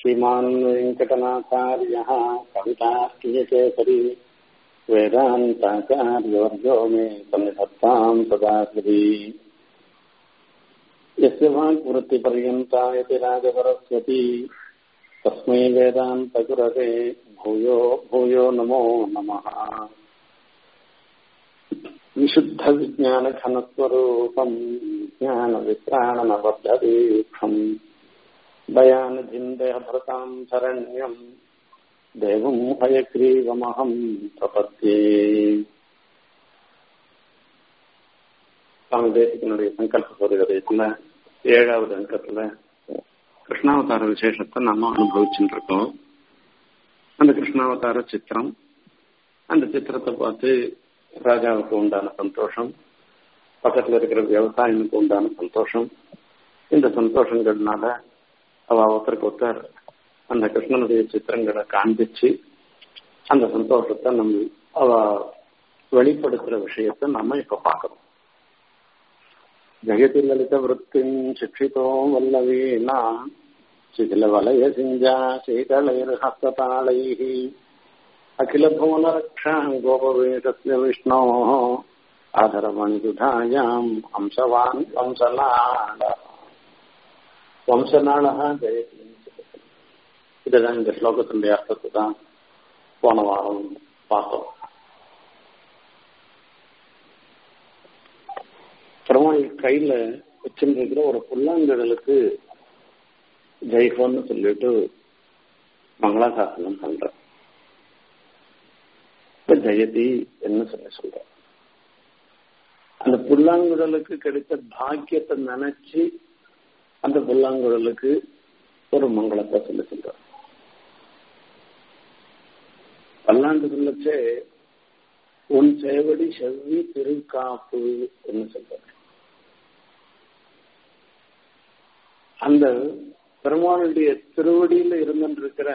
श्रीमान् वेङ्कटनाथार्यः कवितार्कियकेसरी वेदान्ताचार्यवर्गो मे सन्निधत्ताम् सदा हृदि यस्य वाग्वृत्तिपर्यन्ता यति राजपरस्वती तस्मै वेदान्तगुरवे भूयो भूयो नमो नमः विशुद्धविज्ञानघनस्वरूपम् ज्ञानवित्राणनबद्धदीक्षम् दयानिधिम् देहभृताम् शरण्यम् देवम् हयग्रीवमहम् प्रपद्ये சுவாமி தேசிகனுடைய சங்கல்ப சோதகத்துல ஏழாவது அங்கத்துல கிருஷ்ணாவதார விசேஷத்தை நம்ம அனுபவிச்சுட்டு இருக்கோம் அந்த கிருஷ்ணாவதார சித்திரம் அந்த சித்திரத்தை பார்த்து ராஜாவுக்கு உண்டான சந்தோஷம் பக்கத்துல இருக்கிற விவசாயினுக்கு உண்டான சந்தோஷம் இந்த சந்தோஷங்கள்னால அவ ஒருத்தருக்கு ஒருத்தர் அந்த கிருஷ்ணனுடைய சித்திரங்களை காண்பிச்சு அந்த சந்தோஷத்தை நம்ம அவ வெளிப்படுத்துற விஷயத்த நம்ம இப்ப பார்க்கணும் ஜெகதி லலித விற்பின் சிக்ஷிதோ வல்லவீனா சிதில வலய சிஞ்சா சீதளைர் ஹஸ்ததாளைः அகில புவனரக்ஷா கோபவேதஸ்ய விஷ்ணோ ஆதரமணிதுதாயாம் அம்சவான் வம்சநாட வம்சநாளா ஜெயதி இதுதான் இந்த ஸ்லோகத்தினுடைய அர்த்தத்தை தான் போன வாரம் பார்த்தோம் பெருமாள் கையில வச்சிருக்கிற ஒரு புல்லாங்கடலுக்கு ஜெய்ஹோன்னு சொல்லிட்டு மங்களாசாசனம் பண்ற இப்ப ஜெயதி என்ன சொல்லி சொல்ற அந்த புல்லாங்குழலுக்கு கிடைத்த பாக்கியத்தை நினைச்சு அந்த புல்லாங்குழலுக்கு ஒரு மங்களத்தை சொல்லி சொல்ற பல்லாண்டு சொல்லச்சே உன் சேவடி செவ்வி திருக்காப்பு என்று சொல்ற அந்த பெருமானுடைய திருவடியில இருந்திருக்கிற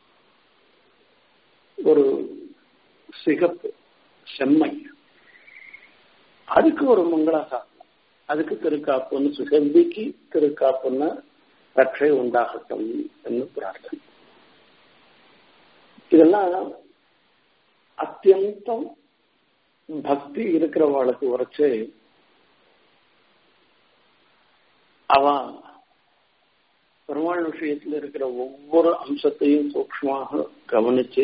ஒரு சிகப்பு செம்மை அதுக்கு ஒரு மங்களாசாசனம் அதுக்கு திருக்காப்புன்னு செவ்விக்கு திருக்காப்புன்னு ரட்சை உண்டாகட்டும் என்று பிரார்த்தனை இதெல்லாம் அத்தியந்தம் பக்தி இருக்கிறவாளுக்கு உரைச்சு அவன் பெருமாள் விஷயத்தில் இருக்கிற ஒவ்வொரு அம்சத்தையும் சூக்மமாக கவனிச்சு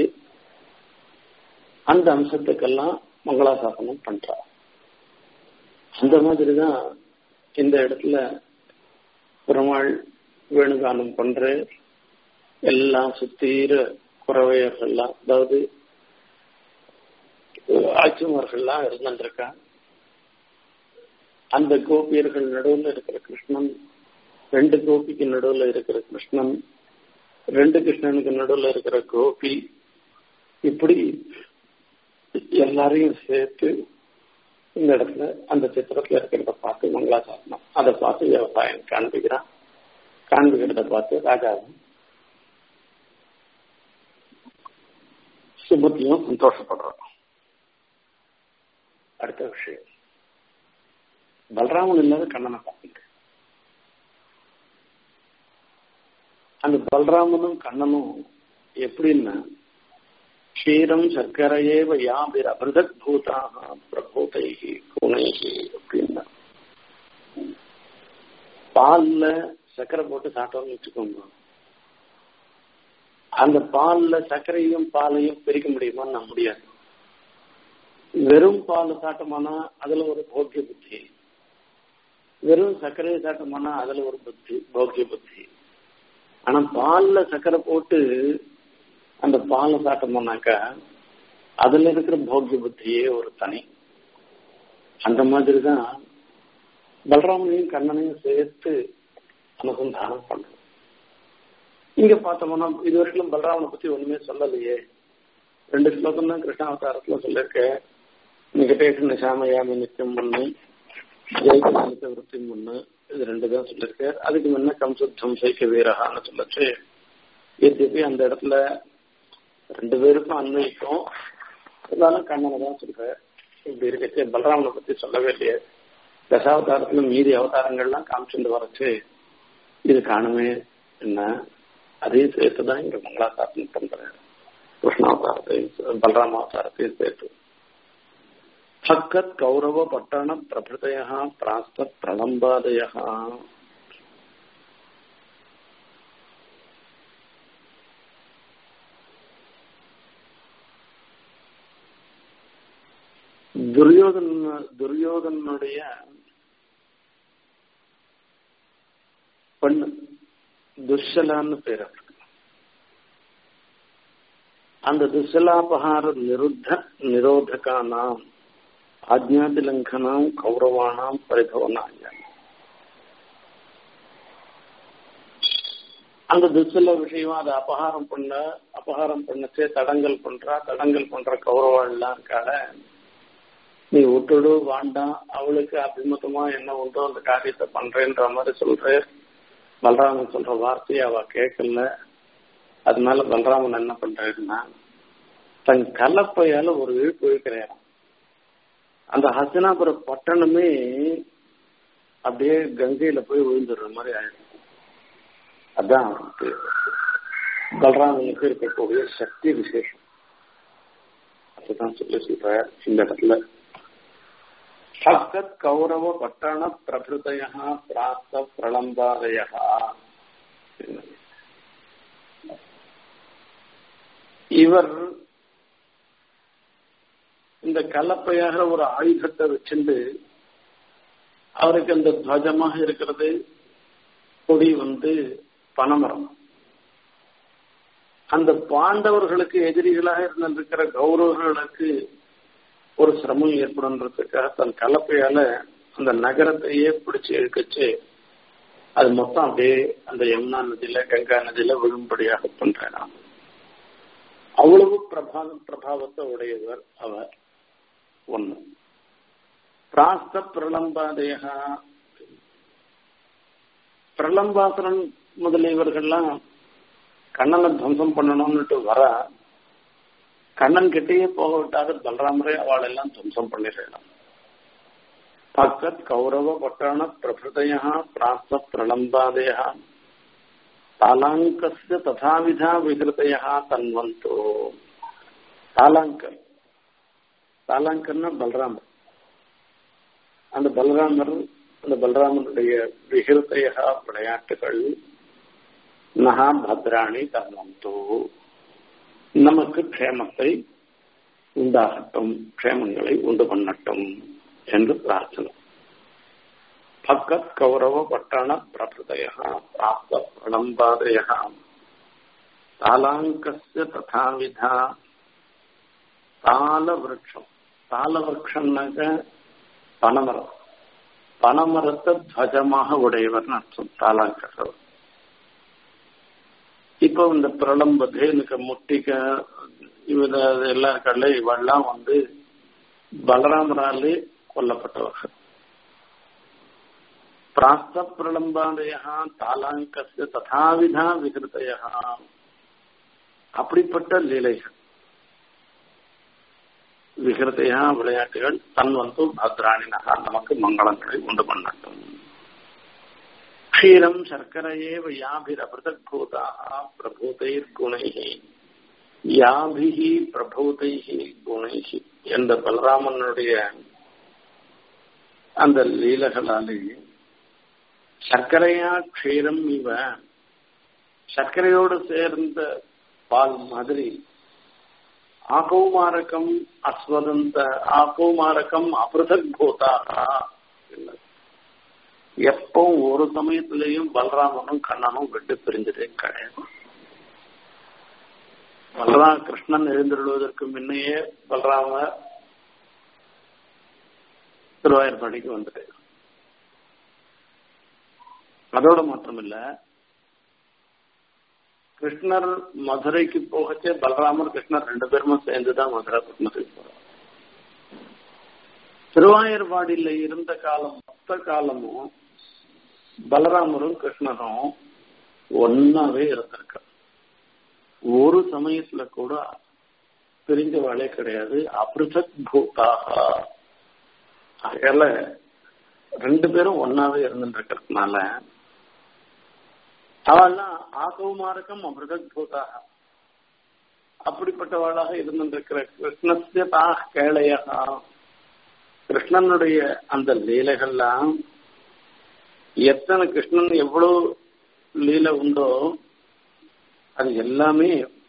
அந்த அம்சத்துக்கெல்லாம் மங்களாசாசனம் பண்றா அந்த மாதிரிதான் இந்த இடத்துல பெருமாள் வேணுகானம் பண்ற எல்லாம் சுத்தீர குறவையர்கள்லாம் அதாவது ஆட்சிமார்கள்லாம் இருந்துருக்கா அந்த கோபியர்கள் நடுவில் இருக்கிற கிருஷ்ணன் ரெண்டு கோபிக்கு நடுவில் இருக்கிற கிருஷ்ணன் ரெண்டு கிருஷ்ணனுக்கு நடுவில் இருக்கிற கோபி இப்படி எல்லாரையும் சேர்த்து இந்த இடத்துல அந்த சித்திரத்துல இருக்கிறத பார்த்து மங்களாசாசனம் அதை பார்த்து விவசாயம் காண்பிக்கிறான் காண்பிக்கிறத பார்த்து ராஜாவும் சுபத்தியும் சந்தோஷப்படுறோம் அடுத்த விஷயம் பலராமன் இல்லாத கண்ணனை பார்த்துங்க அந்த பலராமனும் கண்ணனும் எப்படின்னா க்ஷீரம் சர்க்கரையேவ யாபிர் அபிருதக் பூதாக பிரபூதைகி குணைகி அப்படின்னா பால்ல சர்க்கரை போட்டு சாப்பிட்டோம்னு வச்சுக்கோங்க அந்த பால்ல சர்க்கரையும் பாலையும் பிரிக்க முடியுமான்னு நான் முடியாது வெறும் பால் சாட்டமானா அதுல ஒரு போக்கிய புத்தி வெறும் சர்க்கரையை சாட்டமானா அதுல ஒரு புத்தி போக்கிய புத்தி ஆனா பால்ல சர்க்கரை போட்டு அந்த பாலை சாட்டோம்னாக்கா அதுல இருக்கிற போக்கிய புத்தியே ஒரு தனி அந்த மாதிரிதான் பலராமனையும் கண்ணனையும் சேர்த்து அனுசந்தானம் பண்றோம் இங்க பார்த்தோம்னா இது வரைக்கும் பலராமனை பத்தி ஒண்ணுமே சொல்லலையே ரெண்டு ஸ்லோகம் தான் கிருஷ்ணாவதாரத்துல சொல்லிருக்க நிகட்டேஷன் நிஷாமயாமி நித்தியம் ஒண்ணு ஜெயகலித விருத்தி ஒண்ணு இது ரெண்டு தான் சொல்லிருக்க அதுக்கு முன்ன கம்சுத்தம் சைக்க வீரகான்னு சொல்லச்சு எதிர்ப்பு அந்த இடத்துல ரெண்டு பேருக்கும் அன்வைக்கும் இருந்தாலும் கண்ணனை தான் சொல்ற இப்படி இருக்கச்சு பலராமனை பத்தி சொல்லவே இல்லையே தசாவதாரத்துல மீதி அவதாரங்கள்லாம் காமிச்சுட்டு வரச்சு இது காணுமே என்ன அதையும் சேர்த்துதான் இங்க மங்களாசாசனம் பண்றாரு கிருஷ்ணாவதாரத்தையும் பலராம அவதாரத்தையும் சேர்த்து ஃபக்கத் கௌரவ பட்டண பிரபுதய பிராஸ்த பிரலம்பாதய துரியோதன் துரியோதனுடைய பெண்ணு துஷலான்னு பேர் அவருக்கு அந்த துஷலாபகார நிருத்த நிரோதகானாம் ஆஜ்ஞாதி லங்கனாம் கௌரவானாம் பரிபவனாய அந்த துஷ்ல விஷயமா அதை அபகாரம் பண்ண அபகாரம் பண்ணச்சே தடங்கல் பண்றா தடங்கல் பண்ற கௌரவம் எல்லாம் இருக்கால நீ விட்டுடு வேண்டாம் அவளுக்கு அபிமத்தமா என்ன உண்டோ அந்த காரியத்தை பண்றேன்ற மாதிரி சொல்ற பலராமன் சொல்ற வார்த்தையை அவ கேட்கல அதனால பலராமன் என்ன பண்றாருன்னா தன் கலப்பையால ஒரு இழுப்பு இழுக்கிறாராம் அந்த ஹசனாபுர பட்டணமே அப்படியே கங்கையில போய் விழுந்துடுற மாதிரி ஆயிடும் அதான் அவருக்கு பலராமனுக்கு இருக்கக்கூடிய சக்தி விசேஷம் அதுதான் சொல்லி சொல்ற இந்த இடத்துல சப்தத் கௌரவ பட்டண பிரபுதய பிராப்த பிரளம்பாதய இவர் இந்த கலப்பையாக ஒரு ஆயுதத்தை வச்சிருந்து அவருக்கு அந்த துவஜமாக இருக்கிறது கொடி வந்து பனமரம் அந்த பாண்டவர்களுக்கு எதிரிகளாக இருந்திருக்கிற கௌரவர்களுக்கு ஒரு சிரமம் ஏற்படுன்றதுக்காக தன் கலப்பையால அந்த நகரத்தையே பிடிச்சு இழுக்கச்சு அது மொத்தம் அப்படியே அந்த யமுனா நதியில கங்கா நதியில விழும்படியாக பண்றாராம் அவ்வளவு பிரபா பிரபாவத்தை உடையவர் அவர் ஒண்ணு பிராஸ்த பிரலம்பாதேகா பிரலம்பாசுரன் முதலியவர்கள்லாம் கண்ணனை துவம்சம் பண்ணணும்னுட்டு வர கண்ணன் கிட்டேயே போக விட்டாரு பலராமரே அவள் எல்லாம் துவம்சம் பண்ணிடலாம் பக்கத் கௌரவ பட்டாண பிரபுதய பிராஸ்த பிரலம்பாதய தாலாங்கஸ்ய ததாவிதா விகிருதய தன்வந்தோ தாலாங்கர் தாலாங்கர்னா பலராமர் அந்த பலராமர் அந்த பலராமனுடைய விகிருத்தைய விளையாட்டுகள் நகா பத்ராணி தன்வந்தோ நமக்கு க்ஷேமத்தை உண்டாகட்டும் க்ஷேமங்களை உண்டு பண்ணட்டும் என்று பிரார்த்தனை பக்கத் கௌரவ பட்டண பிரபுதய பிராப்த பிரலம்பாதய தாலாங்கஸ்ய ததாவிதா தாள விரட்சம் தாள விரட்சம்னாக்க பனமரம் பனமரத்தை துவஜமாக உடையவர்னு அர்த்தம் தாளாங்கர் இப்போ இந்த பிரளம்பதேனுக்கு முட்டிக்க இவர எல்லா கடல இவெல்லாம் வந்து பலராமராலே கொல்லப்பட்டவர்கள் பிராஸ்த பிரளம்பாதயா தாலாங்கஸ்ய ததாவிதா விகிருத்தையா அப்படிப்பட்ட லீலைகள் விகிருத்தையா விளையாட்டுகள் தன் வந்து பத்ராணினகா நமக்கு மங்களங்களை உண்டு பண்ணட்டும் க்ஷீரம் சர்க்கரையேவ யாபிரபிருதூதாக பிரபூதைர்குணைः யாபிஹி பிரபூதைஹி குணைஹி என்ற பலராமனுடைய அந்த லீலகளாலே சர்க்கரையா க்ஷீரம் இவ சர்க்கரையோடு சேர்ந்த பால் மாதிரி ஆகௌமாரகம் அஸ்வதந்த ஆகௌமாரகம் அபிருதக் பூதாக எப்பவும் ஒரு சமயத்திலையும் பலராமனும் கண்ணனும் விட்டு பிரிஞ்சதே கிடையாது பலராம் கிருஷ்ணன் எழுந்திருவதற்கு முன்னையே பலராம திருவாயூர்பாடிக்கு வந்துட்டு அதோட மாத்திரமில்ல கிருஷ்ணர் மதுரைக்கு போகச்சே பலராமர் கிருஷ்ணர் ரெண்டு பேருமே சேர்ந்துதான் மதுரை பட்டணத்துக்கு போறார் திருவாயூர்பாடியில இருந்த காலம் மொத்த காலமும் பலராமரும் கிருஷ்ணரும் ஒன்னாவே இருந்திருக்க ஒரு சமயத்துல கூட பிரிஞ்ச வாழே கிடையாது அபிருதக் பூதாக அதனால ரெண்டு பேரும் ஒன்னாவே இருந்துட்டு இருக்கிறதுனால அவெல்லாம் ஆகவுமாரகம் அமிர்தூதாக அப்படிப்பட்டவளாக இருந்திருக்கிற கிருஷ்ணஸ்ய தா கேளையா கிருஷ்ணனுடைய அந்த லீலைகள்லாம் எத்தனை கிருஷ்ணன் எவ்வளவு லீலை உண்டோ அது எல்லாமே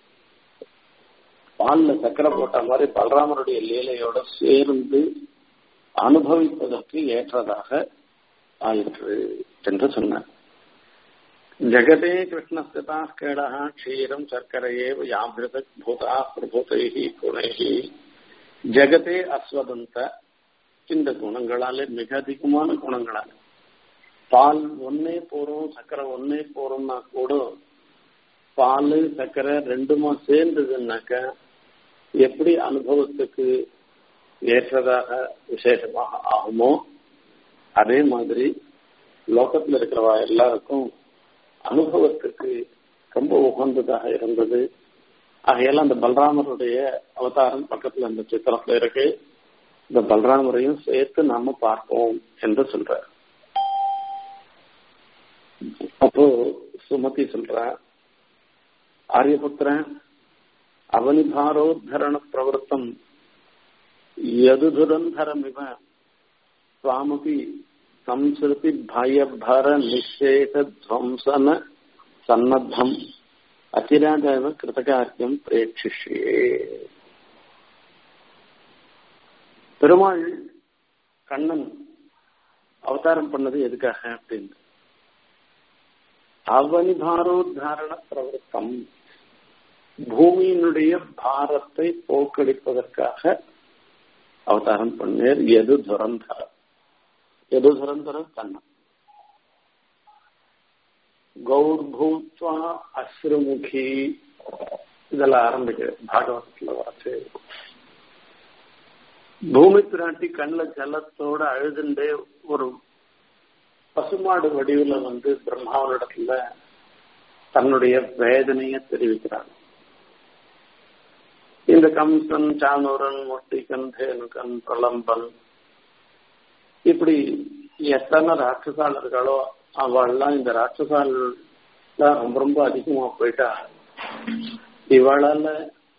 பால்ல சக்கரை போட்ட மாதிரி பலராமருடைய லீலையோட சேர்ந்து அனுபவிப்பதற்கு ஏற்றதாக ஆயிற்று என்று சொன்னார் ஜெகதே கிருஷ்ணஸ்தா கேடா க்ஷீரம் சர்க்கரையே யாமிருத பூதா பிரபூதைஹி குணைஹி ஜெகதே அஸ்வதந்த இந்த குணங்களாலே மிக அதிகமான குணங்களால பால் ஒன்னே போறோம் சர்க்கரை ஒன்னே போறோம்னா கூட பால் சர்க்கரை ரெண்டுமா சேர்ந்ததுன்னாக்க எப்படி அனுபவத்துக்கு ஏற்றதாக விசேஷமாக ஆகுமோ அதே மாதிரி லோகத்துல இருக்கிறவா எல்லாருக்கும் அனுபவத்துக்கு ரொம்ப உகந்ததாக இருந்தது ஆகையால அந்த பலராமருடைய அவதாரம் பக்கத்துல அந்த சித்திரத்துல இருக்கு இந்த பலராமரையும் சேர்த்து நாம பார்ப்போம் என்று சொல்றார் அப்போ சுமதி சொல்ற ஆரியபுத்திரன் அவனிபாரோத்தரண பிரவருத்தம் யதுதுரந்தரமிவ சுவாமபி संस्कृति भयभर निषेध ध्वंसन सन्नद्धम अचिरादेव कृतकार्यम பிரேட்சிஷே பெருமாள் கண்ணன் அவதாரம் பண்ணது எதுக்காக அப்படின்னு அவனிபாரோத்தாரண பிரவருத்தம் பூமியினுடைய பாரத்தை போக்கடிப்பதற்காக அவதாரம் பண்ணேர் எது துரந்தரம் எது துரந்தரம் கண்ணன் கௌர்பூத்வா அஸ்ருமுகி இதெல்லாம் ஆரம்பிக்க பாகவதத்துல வரச்சு பூமி பிராட்டி கண்ணில் ஜலத்தோட அழுதுண்டே ஒரு பசுமாடு வடிவுல வந்து பிரம்மாவனிடத்துல தன்னுடைய வேதனைய தெரிவிக்கிறாங்க இந்த கம்சன் சானூரன் மொட்டிகன் தேனுகன் பிரலம்பன் இப்படி எத்தனை ராட்சசாளர்களோ அவள்லாம் இந்த ராட்சசால் ரொம்ப ரொம்ப அதிகமா போயிட்டா இவளால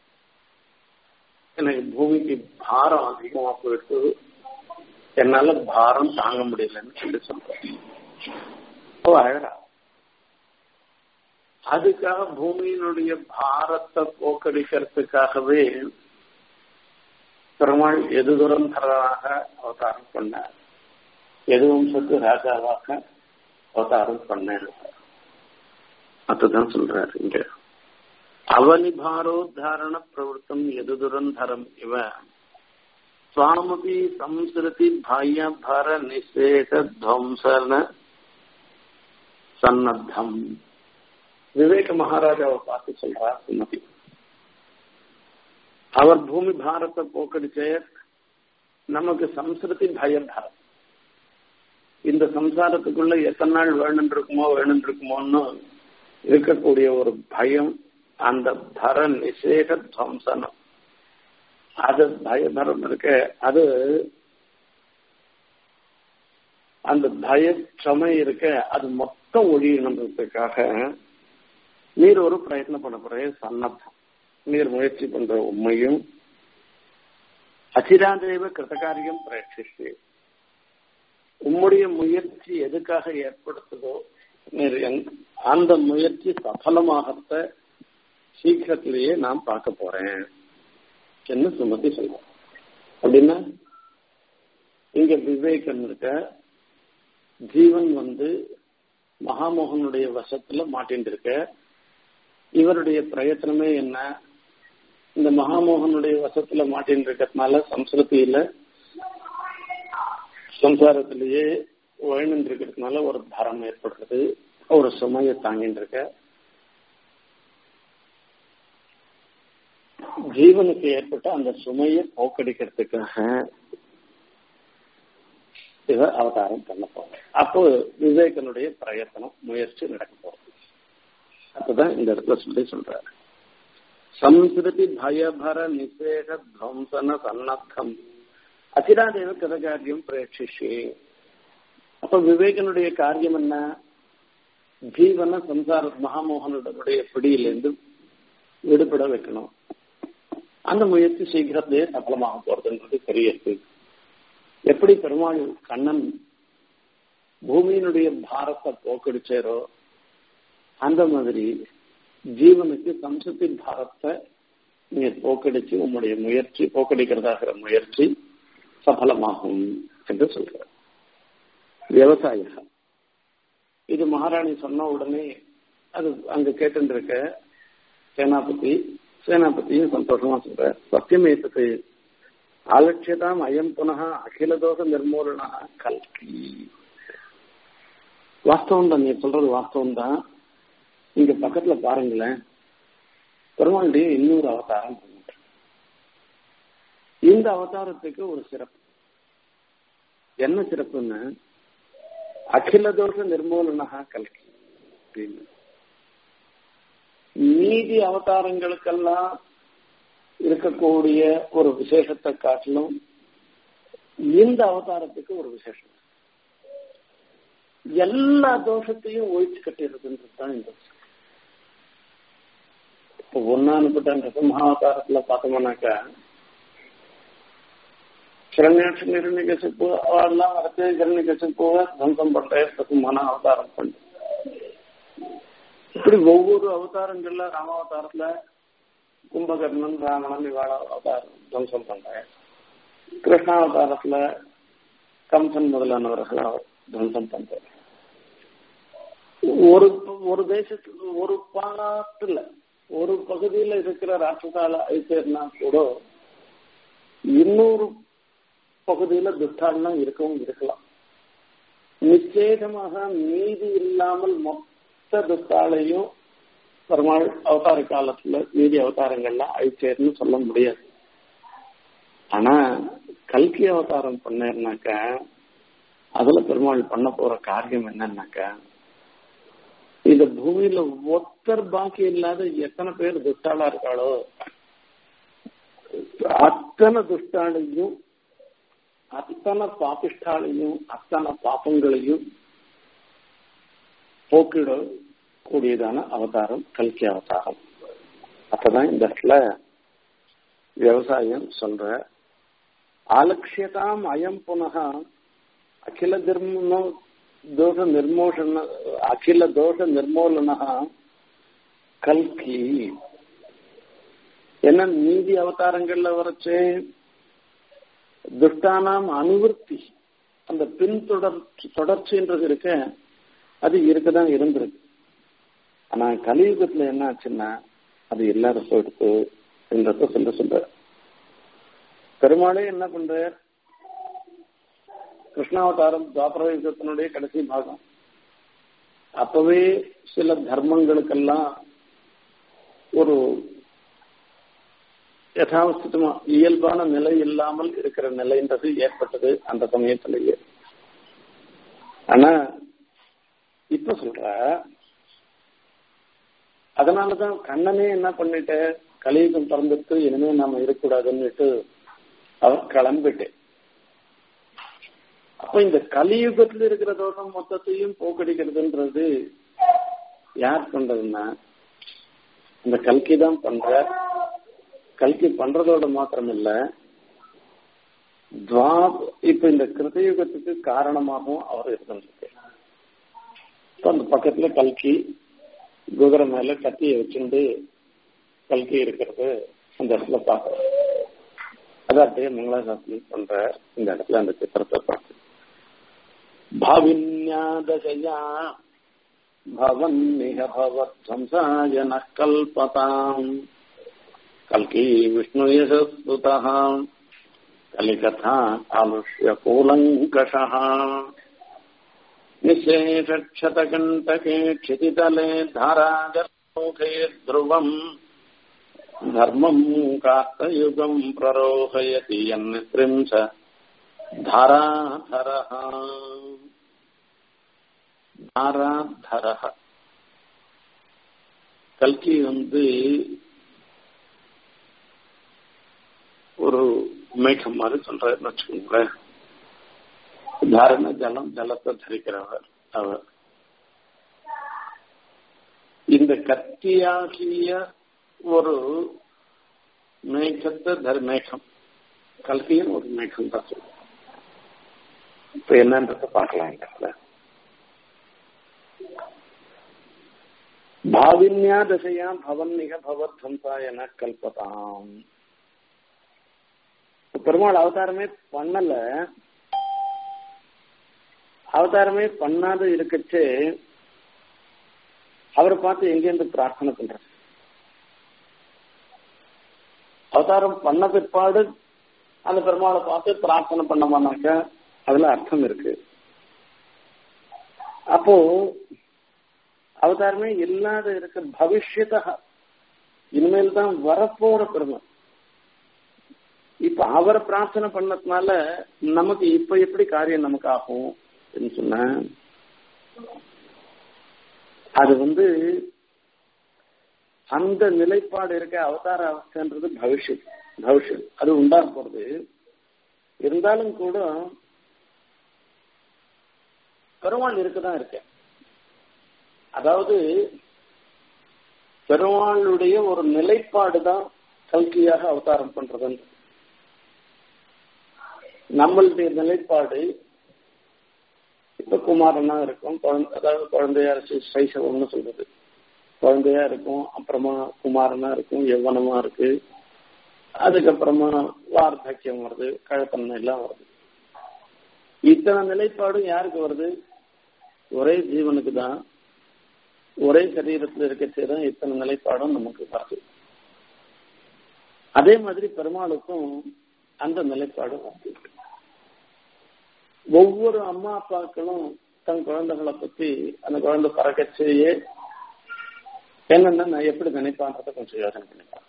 எனக்கு பூமிக்கு பாரம் அதிகமா போயிட்டு என்னால பாரம் தாங்க முடியலன்னு சொல்லி சொல்றேன் ஓ அழகா அதுக்காக பூமியினுடைய பாரத்தை போக்கடிக்கிறதுக்காகவே பெருமாள் எதுதுரந்தராக அவதாரம் பண்ணார் எதுவம்சத்து ராஜாவாக அவதாரம் பண்ணார் அதுதான் சொல்றாரு இங்க அவனிபாரோத்தாரண பிரவருத்தம் எதுதுரந்தரம் இவ சுவாமபி சம்ஸ்கிருதி பாயபர நிஷேக துவம்சன சன்னத்தம் விவேக மகாராஜாவை பார்த்து சொல்றார் சுமதி அவர் பூமி பாரத்தை போக்கடிச்சே நமக்கு சம்ஸ்கிருதி பயபாரம் இந்த சம்சாரத்துக்குள்ள எத்தனை நாள் வேணும் இருக்குமோ வேணும் இருக்குமோன்னு இருக்கக்கூடிய ஒரு பயம் அந்த பர நிஷேக துவம்சனம் அது பயபரம் இருக்க அது அந்த பயச்சமை இருக்க அது மொத்தம் ஒழியணுன்றதுக்காக நீர் ஒரு பிரயத்னம் பண்ண போற சன்னத்தம் நீர் முயற்சி பண்ற உண்மையும் அச்சிராதேவ கிருத்தகாரியம் பிரயட்சிச்சு உம்முடைய முயற்சி எதுக்காக ஏற்படுத்துதோ நீர் அந்த முயற்சி சஃலமாகத்த சீக்கிரத்திலேயே நான் பார்க்க போறேன் என்ன சுமத்தி சொல்றோம் அப்படின்னா இங்க விவேகன் இருக்க ஜீவன் வந்து மகாமோகனுடைய வசத்துல மாட்டின் இருக்க இவருடைய பிரயத்தனமே என்ன இந்த மகாமோகனுடைய வசத்துல மாட்டின் இருக்கிறதுனால சம்ஸ்கிருதியில சம்சாரத்திலேயே வாழ்ந்து இருக்கிறதுனால ஒரு பாரம் ஏற்படுறது ஒரு சுமையை தாங்கிட்டு இருக்க ஜீவனுக்கு ஏற்பட்ட அந்த சுமையை போக்கடிக்கிறதுக்காக இவர் அவதாரம் பண்ண போறார் அப்போ விவேகனுடைய பிரயத்தனம் முயற்சி நடக்க போறது அப்பதான் இந்த இடத்துல சொல்லி சொல்றாரு சம்ஸ்கிருதி பயபர நிஷேக துவம்சன சன்னத்தம் அச்சிராதேவ கதகாரியம் பிரேட்சிஷே அப்ப விவேகனுடைய காரியம் என்ன ஜீவனை சம்சார மகாமோகனுடைய பிடியிலிருந்து விடுபட வைக்கணும் அந்த முயற்சி சீக்கிரத்திலேயே சஃலமாக போறதுன்றது தெரியுது எப்படி பெருமாள் கண்ணன் பூமியினுடைய பாரத்தை போக்கடிச்சாரோ அந்த மாதிரி ஜீவனுக்கு சம்சத்தி பாரத்தை நீங்க போக்கடிச்சு உங்களுடைய முயற்சி போக்கடிக்கிறதாகிற முயற்சி சஃலமாகும் என்று சொல்ற விவசாய இது மகாராணி சொன்ன உடனே அது அங்க கேட்டுருக்க சேனாபதி சேனாபதியும் சந்தோஷமா சொல்ற சத்தியம் ஏத்தது ஆலட்சியதாம் அயம் புனக அகிலதோஷ நிர்மூலனா கல்கி வாஸ்தவம் தான் நீ சொல்றது வாஸ்தவம் தான் இங்க பக்கத்துல பாருங்களேன் பெருமாளுடைய இன்னொரு அவதாரம் பண்ணிட்டு இந்த அவதாரத்துக்கு ஒரு சிறப்பு என்ன சிறப்புன்னு அகில தோஷ நிர்மூலனகா கல்கி அப்படின்னு மீதி அவதாரங்களுக்கெல்லாம் இருக்கக்கூடிய ஒரு விசேஷத்தை காட்டிலும் இந்த அவதாரத்துக்கு ஒரு விசேஷம் எல்லா தோஷத்தையும் ஒழிச்சு கட்டிடுறதுன்றது தான் இந்த இப்போ ஒன்னானுபட்ட அந்த சிம்ஹாவதாரத்துல பார்த்தோம்னாக்கா கிரண்யாட்சி நிர்ணய கசிப்பு அவெல்லாம் வரத்து கிரண்ய கசிப்புவை தம்சம் பண்றதுக்கு மன அவதாரம் பண்ணு இப்படி ஒவ்வொரு அவதாரங்கள்ல ராமாவதாரத்துல கும்பகர்ணன் ராவணன் இவாள அவதாரம் தம்சம் பண்றேன் கிருஷ்ணாவதாரத்துல கம்சன் முதலானவர்கள் தம்சம் பண்றேன் ஒரு ஒரு தேசத்துக்கு ஒரு பாட்டுல ஒரு பகுதியில இருக்கிற ராட்சசால ஐசேர்னா கூட இன்னொரு பகுதியில துஷ்டாலாம் இருக்கவும் இருக்கலாம் நிச்சயமாக மீதி இல்லாமல் மொத்த துஷ்டாலையும் பெருமாள் அவதார காலத்துல மீதி அவதாரங்கள்லாம் அழிச்சேர்னு சொல்ல முடியாது ஆனா கல்கி அவதாரம் பண்ணேன்னாக்க அதுல பெருமாள் பண்ண போற காரியம் என்னன்னாக்கா இந்த பூமியில ஒத்தர் பாக்கி இல்லாத எத்தனை பேர் துஷ்டாளா இருக்காளோ அத்தனை துஷ்டாலையும் அத்தனை பாபிஷ்டாலையும் அத்தனை பாப்பங்களையும் போக்கிட கூடியதான அவதாரம் கல்கி அவதாரம் அப்பதான் இந்த இடத்துல விவசாயம் சொல்ற ஆலட்சியதாம் அயம் புனக அகில தர்ம தோஷ நிர்மோஷன அகில தோஷ நிர்மூலன கல்கி என்ன நீதி அவதாரங்கள்ல வரைச்சு துஷ்டானாம் அனுவர்த்தி அந்த பின்தொடர்ச்சி தொடர்ச்சின்றது இருக்க அது இருக்கதான் இருந்திருக்கு ஆனா கலியுகத்துல என்ன ஆச்சுன்னா அது இல்லாத போயிடுத்து என்றத சொல்ல சொல்ற பெருமாளே என்ன பண்ற கிருஷ்ணாவதாரம் துவாபர யுகத்தினுடைய கடைசி பாகம் அப்பவே சில தர்மங்களுக்கெல்லாம் ஒரு யதாவஸ்திதமா இயல்பான நிலை இல்லாமல் இருக்கிற நிலைன்றது ஏற்பட்டது அந்த சமயத்திலேயே ஆனா இப்ப சொல்ற அதனாலதான் கண்ணனே என்ன பண்ணிட்ட கலியுகம் பிறந்துட்டு இனிமே நாம இருக்கக்கூடாதுன்னுட்டு அவர் கிளம்பிட்டேன் அப்ப இந்த கலியுகத்துல இருக்கிற தோஷம் மொத்தத்தையும் போக்கடிக்கிறதுன்றது யார் பண்றதுன்னா இந்த கல்கி தான் பண்ற கல்கி பண்றதோட மாத்திரம் இல்ல துவா இப்ப இந்த கிருதயுகத்துக்கு காரணமாகவும் அவர் இருந்திருக்கு இப்ப அந்த பக்கத்துல கல்கி குதிரை மேல கத்திய வச்சுட்டு கல்கி இருக்கிறது அந்த இடத்துல பாக்குறோம் அது அப்படியே மங்களாசாசனம் பண்ற இந்த இடத்துல அந்த சித்திரத்தை பார்த்து भाविन्यादशया भवन्निह भवध्वंसाय नः कल्पताम् कल्की विष्णुयशस्तुतः कलिकथा आलुष्यकूलङ्कषः निःशेषक्षतकण्टके क्षितितले धाराजलोके ध्रुवम् धर्मम् कार्तयुगम् प्ररोहयति यन्नित्रिंश धाराधरः தாராதரக கல்கி வந்து ஒரு மேகம் மாதிரி சொல்றாருன்னு வச்சுக்கோங்களேன் தாரண ஜலம் ஜலத்தை தரிக்கிறவர் அவர் இந்த கத்தியாகிய ஒரு மேகத்தை தர் மேகம் கல்கியும் ஒரு மேகம் தான் சொல்லுவோம் இப்ப என்னன்றத பார்க்கலாம் இந்த பாவின்யா தசையா பவன்னிக பவத்வம்சாயன கல்பதாம் பெருமாள் அவதாரமே பண்ணல அவதாரமே பண்ணாத இருக்கச்சு அவரை பார்த்து எங்கேருந்து பிரார்த்தனை பண்ற அவதாரம் பண்ண பிற்பாடு அந்த பெருமாளை பார்த்து பிரார்த்தனை பண்ணமானாக்க அதுல அர்த்தம் இருக்கு அப்போ அவதாரமே இல்லாத இருக்க பவிஷ்யத இனிமேல் தான் வரப்போற பெருமை இப்ப அவரை பிரார்த்தனை பண்ணதுனால நமக்கு இப்ப எப்படி காரியம் நமக்கு ஆகும் சொன்ன அது வந்து அந்த நிலைப்பாடு இருக்க அவதார அவஸ்தைன்றது பவிஷ்யத் பவிஷ்யத் அது உண்டாக போறது இருந்தாலும் கூட பெருமாள் இருக்குதான் இருக்க அதாவது பெருமாளுடைய ஒரு நிலைப்பாடு தான் கல்கியாக அவதாரம் பண்றதுன்னு நம்மளுடைய நிலைப்பாடு இப்ப குமாரனா இருக்கும் குழந்தை அதாவது குழந்தையா இருக்கு சைசவம்னு சொல்றது குழந்தையா இருக்கும் அப்புறமா குமாரனா இருக்கும் எவ்வனமா இருக்கு அதுக்கப்புறமா வார்த்தக்கியம் வருது கழத்தன்மை எல்லாம் வருது இத்தனை நிலைப்பாடும் யாருக்கு வருது ஒரே ஜீவனுக்கு தான் ஒரே சரீரத்தில் இருக்கச்சே தான் இத்தனை நிலைப்பாடும் நமக்கு வருது அதே மாதிரி பெருமாளுக்கும் அந்த நிலைப்பாடு வருது ஒவ்வொரு அம்மா அப்பாக்களும் தன் குழந்தைகளை பத்தி அந்த குழந்தை பறக்கச்சேயே என்னன்னா நான் எப்படி நினைப்பான்றத கொஞ்சம் யோசனை பண்ணிப்பான்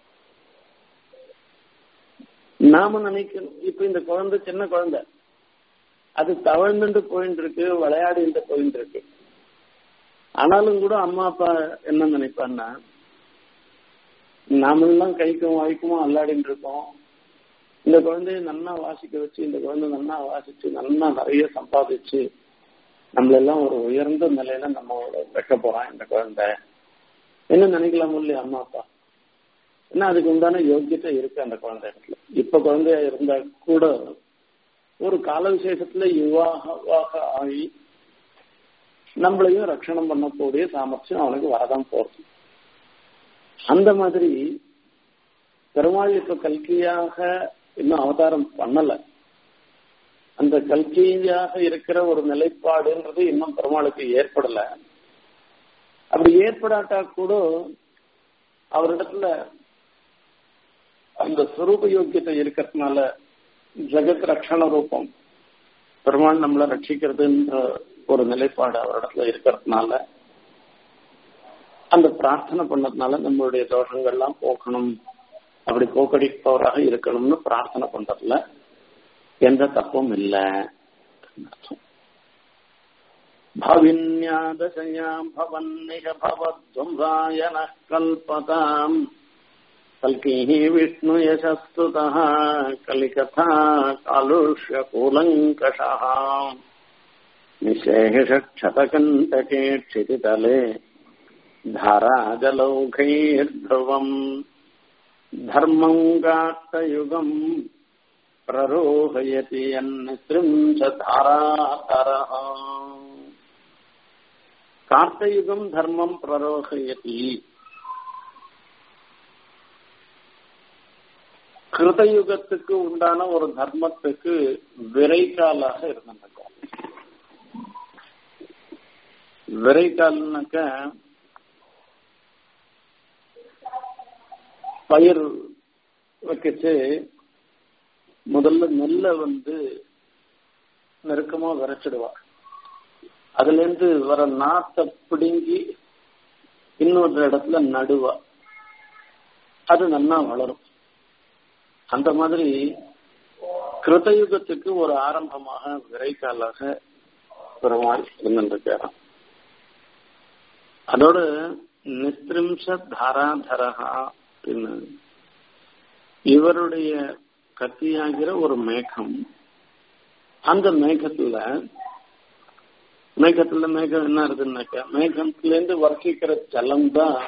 நாம நினைக்கணும் இப்ப இந்த குழந்தை சின்ன குழந்தை அது தவழ்ந்துட்டு போயிட்டு இருக்கு விளையாடிட்டு போயிட்டு இருக்கு ஆனாலும் கூட அம்மா அப்பா என்ன நினைப்பான்னா நாமெல்லாம் கைக்கும் வாய்க்குமா அல்லாடிட்டு இருக்கோம் இந்த குழந்தைய நன்னா வாசிக்க வச்சு இந்த குழந்தை நன்னா வாசிச்சு நன்னா நிறைய சம்பாதிச்சு நம்மளெல்லாம் ஒரு உயர்ந்த நிலையில நம்ம வைக்க போறான் இந்த குழந்தை என்ன நினைக்கலாம் இல்லையா அம்மா அப்பா ஏன்னா அதுக்கு உண்டான யோக்கியத்தை இருக்கு அந்த குழந்தை இடத்துல இப்ப குழந்தையா இருந்தா கூட ஒரு கால விசேஷத்துல யுவாக ஆகி நம்மளையும் ரட்சணம் பண்ணக்கூடிய சாமர்த்தியம் அவனுக்கு வரதான் போறது அந்த மாதிரி பெருமாள் இப்ப கல்கியாக இன்னும் அவதாரம் பண்ணல அந்த கல்கியாக இருக்கிற ஒரு நிலைப்பாடுன்றது இன்னும் பெருமாளுக்கு ஏற்படல அப்படி ஏற்படாட்டா கூட அவரிடத்துல அந்த சுரூப யோக்கியத்தை இருக்கிறதுனால ஜெகத் ரட்சண ரூபம் பெருமாள் நம்மளை ரட்சிக்கிறதுன்ற ஒரு நிலைப்பாடு அவரிடத்துல இருக்கிறதுனால அந்த பிரார்த்தனை பண்ணதுனால நம்மளுடைய தோஷங்கள்லாம் போக்கணும் அப்படி போக்கடிப்பவராக இருக்கணும்னு பிரார்த்தனை பண்றதுல எந்த தப்பும் இல்லை भाविन्यादशया भवन्निह भवध्वंसाय नः कल्पताम् कल्किः विष्णुयशस्तुतः कलिकथा कालुष्यकूलङ्कषः निशेषक्षतकण्टके क्षितितले धाराजलौघैर्ध्रुवम् धर्मम् गात्तयुगम् प्ररोहयति यन्निसृंसधारातरः கார்த்தயுகம் தர்மம் பிரரோகயதி கிருதயுகத்துக்கு உண்டான ஒரு தர்மத்துக்கு விரைகாலாக இருந்த விரைகால்னாக்க பயிர் வைக்கச்சு முதல்ல நெல்லை வந்து நெருக்கமா விரைச்சிடுவார் அதுல இருந்து வர நாத்தை பிடுங்கி இன்னொரு இடத்துல நடுவா அது நல்லா வளரும் அந்த மாதிரி கிருதயுகத்துக்கு ஒரு ஆரம்பமாக விரைக்காலாக பெருமாள் இருந்திருக்காராம் அதோட நிஸ்திரிம்ச தாராதரகா அப்படின்னு இவருடைய கத்தியாகிற ஒரு மேகம் அந்த மேகத்துல மேகத்துல மேகம் என்ன இருக்குன்னாக்கா மேகத்துல இருந்து வர்க்கிக்கிற ஜலம் தான்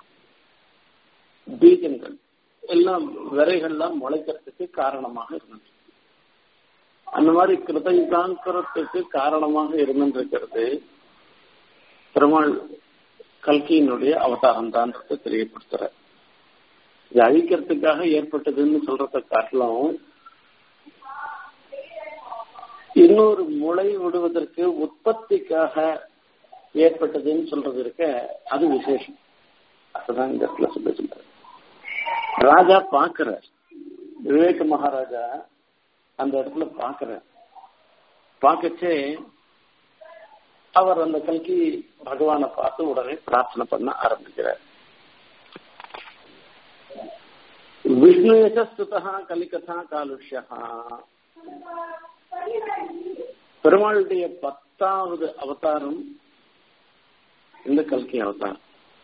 பீஜங்கள் எல்லாம் விரைகள்லாம் முளைக்கிறதுக்கு காரணமாக இருந்தது அந்த மாதிரி கிருதயுகாங்கரத்துக்கு காரணமாக இருந்திருக்கிறது பெருமாள் கல்கியினுடைய அவதாரம் தான் தெரியப்படுத்துற இது அழிக்கிறதுக்காக ஏற்பட்டதுன்னு சொல்றத காட்டிலும் இன்னொரு முளை விடுவதற்கு உற்பத்திக்காக ஏற்பட்டதுன்னு சொல்றது இருக்க அது விசேஷம் அதுதான் இந்த இடத்துல சொல்ல சொல்றாரு ராஜா பாக்குறார் விவேக மகாராஜா அந்த இடத்துல பாக்குறார் பார்க்கச்சே அவர் அந்த கல்கி பகவானை பார்த்து உடனே பிரார்த்தனை பண்ண ஆரம்பிக்கிறார் விஷ்ணுயசுதா கலிகதா காலுஷ்யா பெருமாளுடைய பத்தாவது அவதாரம் இந்த கல்கி அவதாரம்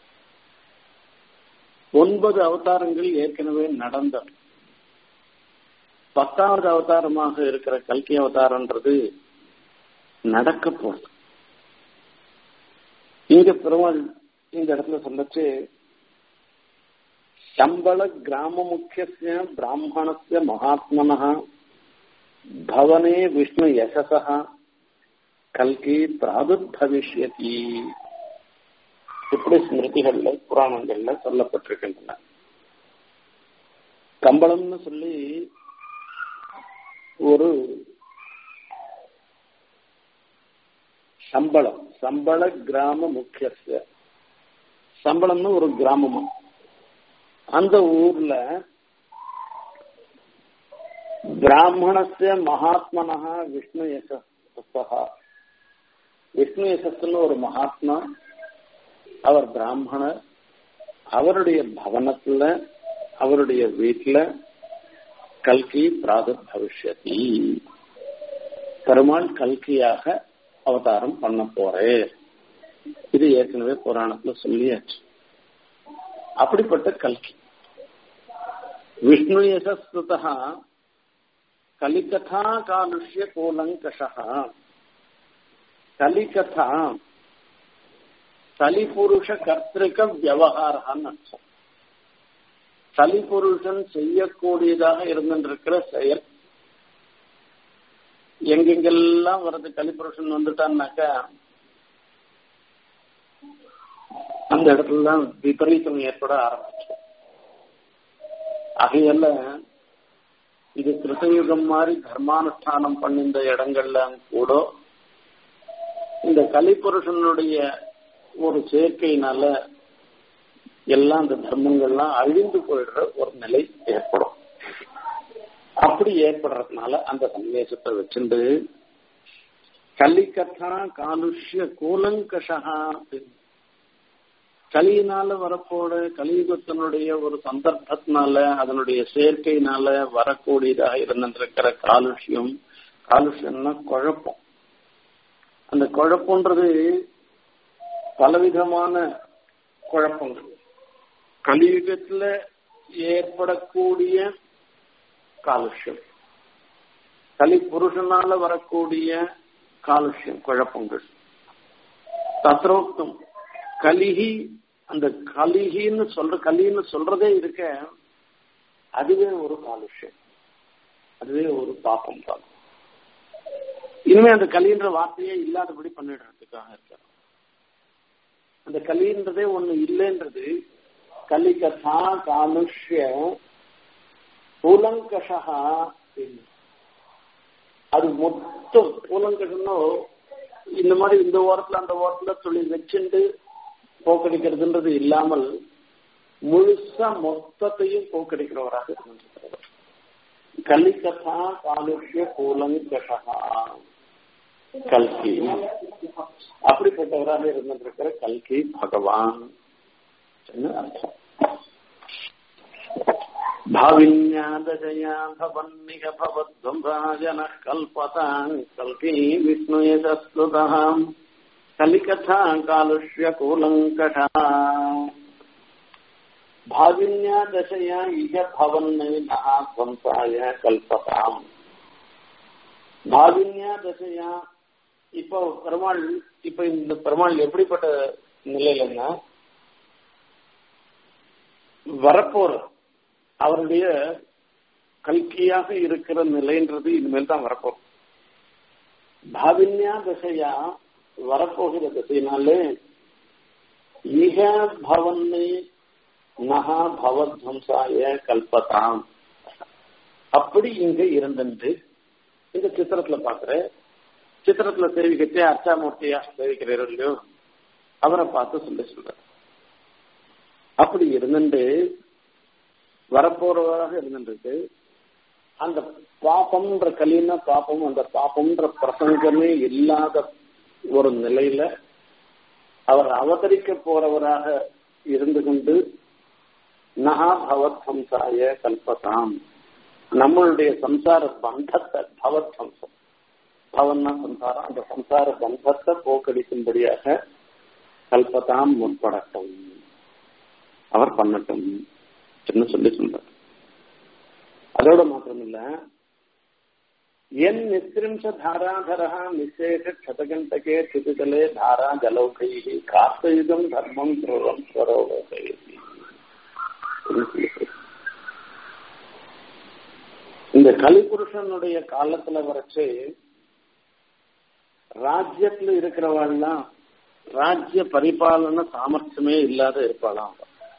ஒன்பது அவதாரங்கள் ஏற்கனவே நடந்தது பத்தாவது அவதாரமாக இருக்கிற கல்கி அவதாரம்ன்றது நடக்க போகுது இங்க பெருமாள் இந்த இடத்துல சொல்லச்சு சம்பள கிராம முக்கிய பிராமணஸ்ய மகாத்மன பவனே விஷ்ணு யசசா கல்கி பிராதுர்பவிஷ்யதி இப்படி ஸ்மிருதிகள்ல புராணங்கள்ல சொல்லப்பட்டிருக்கின்றன கம்பளம்னு சொல்லி ஒரு சம்பளம் சம்பள கிராம முக்கிய சம்பளம்னு ஒரு கிராமமா அந்த ஊர்ல பிராமணஸ்ய மகாத்மனா விஷ்ணு யசஸ்தா விஷ்ணு யசஸ்ன்னு ஒரு மகாத்மா அவர் பிராமணர் அவருடைய பவனத்துல அவருடைய வீட்டுல கல்கி பிராதுர் பவிஷ்யதி பெருமாள் கல்கியாக அவதாரம் பண்ண போறேன் இது ஏற்கனவே புராணத்துல சொல்லியாச்சு அப்படிப்பட்ட கல்கி விஷ்ணு யசஸ்துதா கலிகதா காலுஷ்ய கோலங்கஷா கலிகதா சலிபுருஷ கர்த்திருக்க விவகாரம்னு அர்த்தம் சலிபுருஷன் செய்யக்கூடியதாக இருந்திருக்கிற செயல் எங்கெங்கெல்லாம் வருது கலிபுருஷன் வந்துட்டான்னாக்கா அந்த இடத்துல தான் விபரீதம் ஏற்பட ஆரம்பிச்சு ஆகையால இது கிருத்தயுகம் மாதிரி தர்மானுஷ்டானம் பண்ணிந்த இடங்கள்ல கூட இந்த கலிபுருஷனுடைய ஒரு சேர்க்கையினால எல்லாம் அந்த தர்மங்கள்லாம் அழிந்து போயிடுற ஒரு நிலை ஏற்படும் அப்படி ஏற்படுறதுனால அந்த சன்னிவேசத்தை வச்சுண்டு கலிகதா காலுஷ்ய கூலங்கஷா கலியினால வரப்போட கலியுகத்தினுடைய ஒரு சந்தர்ப்பத்தினால அதனுடைய சேர்க்கையினால வரக்கூடியதாக இருந்திருக்கிற காலுஷ்யம் காலுஷ்யம்னா குழப்பம் அந்த குழப்பம்ன்றது பலவிதமான குழப்பங்கள் கலியுகத்துல ஏற்படக்கூடிய காலுஷ்யம் கலி புருஷனால வரக்கூடிய காலுஷ்யம் குழப்பங்கள் தத்ரோக்தம் கலிகி அந்த கலிகின்னு சொல்ற கலின்னு சொல்றதே இருக்க அதுவே ஒரு காலுஷ்யம் அதுவே ஒரு பாப்பம் தான் இனிமே அந்த கலின்ற வார்த்தையே இல்லாதபடி பண்ணிடுறதுக்காக இருக்க அந்த கலின்றதே ஒண்ணு இல்லைன்றது கலிகதா காலுஷ்ய கூலங்கஷா அது மொத்தம் கூலங்கஷம்னா இந்த மாதிரி இந்த ஓரத்துல அந்த ஓரத்துல தொழில் வச்சுண்டு போக்கடிக்கிறதுன்றது இல்லாமல் முழுசா மொத்தத்தையும் போக்கடிக்கிறவராக இருந்திருக்கிறார் கலிகதா காலுஷ்ய கூலங்கஷா கல்கி அப்படிப்பட்டவராக இருந்திருக்கிற கல்கி பகவான் அர்த்தம் भाविन्यादजया भवन्निह भवद्वम्भाजनः कल्पताम् कल्की विष्णुयशस्तुतः कलिकथा कालुष्यकूलङ्कषा भाविन्या दशया इह भवन्नः ध्वंसाय कल्पताम् भाविन्या दशया இப்போ பெருமாள் இப்ப இந்த பெருமாள் எப்படிப்பட்ட நிலையிலன்னா வரப்போற அவருடைய கல்கியாக இருக்கிற நிலைன்றது இனிமேல் தான் வரப்போம் பாவின்யா திசையா வரப்போகிற திசையினாலே மிக பவன்னு நகா பவத்வம்சாய கல்பதாம் அப்படி இங்க இருந்துட்டு இந்த சித்திரத்துல பாக்குற சித்திரத்துல சேவிக்கத்தே அர்ச்சாமூர்த்தியா சேவிக்கிறீரோ இல்லையோ அவரை பார்த்து சொல்ல சொல்ற அப்படி இருந்துட்டு வரப்போறவராக இருந்துட்டு அந்த பாப்பம்ன்ற கலினா பாப்பம் அந்த பாப்பம்ன்ற பிரசங்கமே இல்லாத ஒரு நிலையில அவர் அவதரிக்க போறவராக இருந்து கொண்டு நகா பவத் சம்சாய கல்பதாம் நம்மளுடைய சம்சார பந்தத்தை பவத் சம்சம் பவன்னா சம்சாரம் அந்த சம்சார பந்தத்தை போக்கடிக்கும்படியாக கல்பதாம் முற்படட்டும் அவர் பண்ணட்டும் என்ன சொல்லி சொல்றார் அதோட மாத்திரமில்ல என் நிஸ்திரிம்ச தாராதரா நிசேஷ க்ஷதகண்டகே சிதுகலே தாரா ஜலௌகை கார்த்தயுகம் தர்மம் துருவம் ஸ்வரோகை இந்த கலிபுருஷனுடைய காலத்துல வரைச்சு ராஜ்யத்துல இருக்கிறவாள்லாம் ராஜ்ய பரிபாலன சாமர்த்தியமே இல்லாத இருப்பாளாம்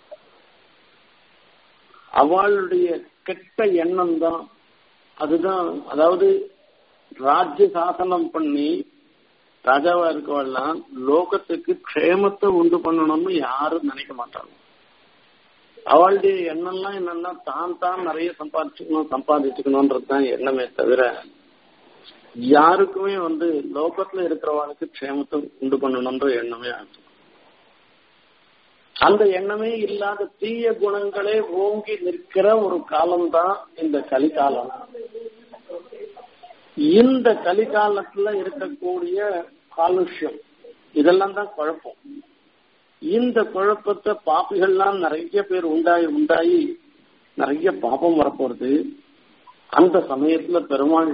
அவளுடைய கெட்ட எண்ணம் தான் அதுதான் அதாவது ராஜ்ய சாசனம் பண்ணி ராஜாவா இருக்கவெல்லாம் லோகத்துக்கு க்ஷேமத்தை உண்டு பண்ணணும்னு யாரும் நினைக்க மாட்டாங்க அவளுடைய எண்ணம்லாம் என்னன்னா தான் தான் நிறைய சம்பாதிச்சுக்கணும் சம்பாதிச்சுக்கணும்ன்றது தான் எண்ணமே தவிர யாருக்குமே வந்து லோகத்துல இருக்கிறவனுக்கு க்ஷேமத்தை உண்டு பண்ணணும்ன்ற எண்ணமே ஆச்சு அந்த எண்ணமே இல்லாத தீய குணங்களே ஓங்கி நிற்கிற ஒரு காலம்தான் இந்த கலிகாலம் இந்த கலிகாலத்துல இருக்கக்கூடிய காலுஷ்யம் இதெல்லாம் தான் குழப்பம் இந்த குழப்பத்தை பாப்பிகள்லாம் நிறைய பேர் உண்டாயி உண்டாயி நிறைய பாப்பம் வரப்போறது அந்த சமயத்துல பெருமாள்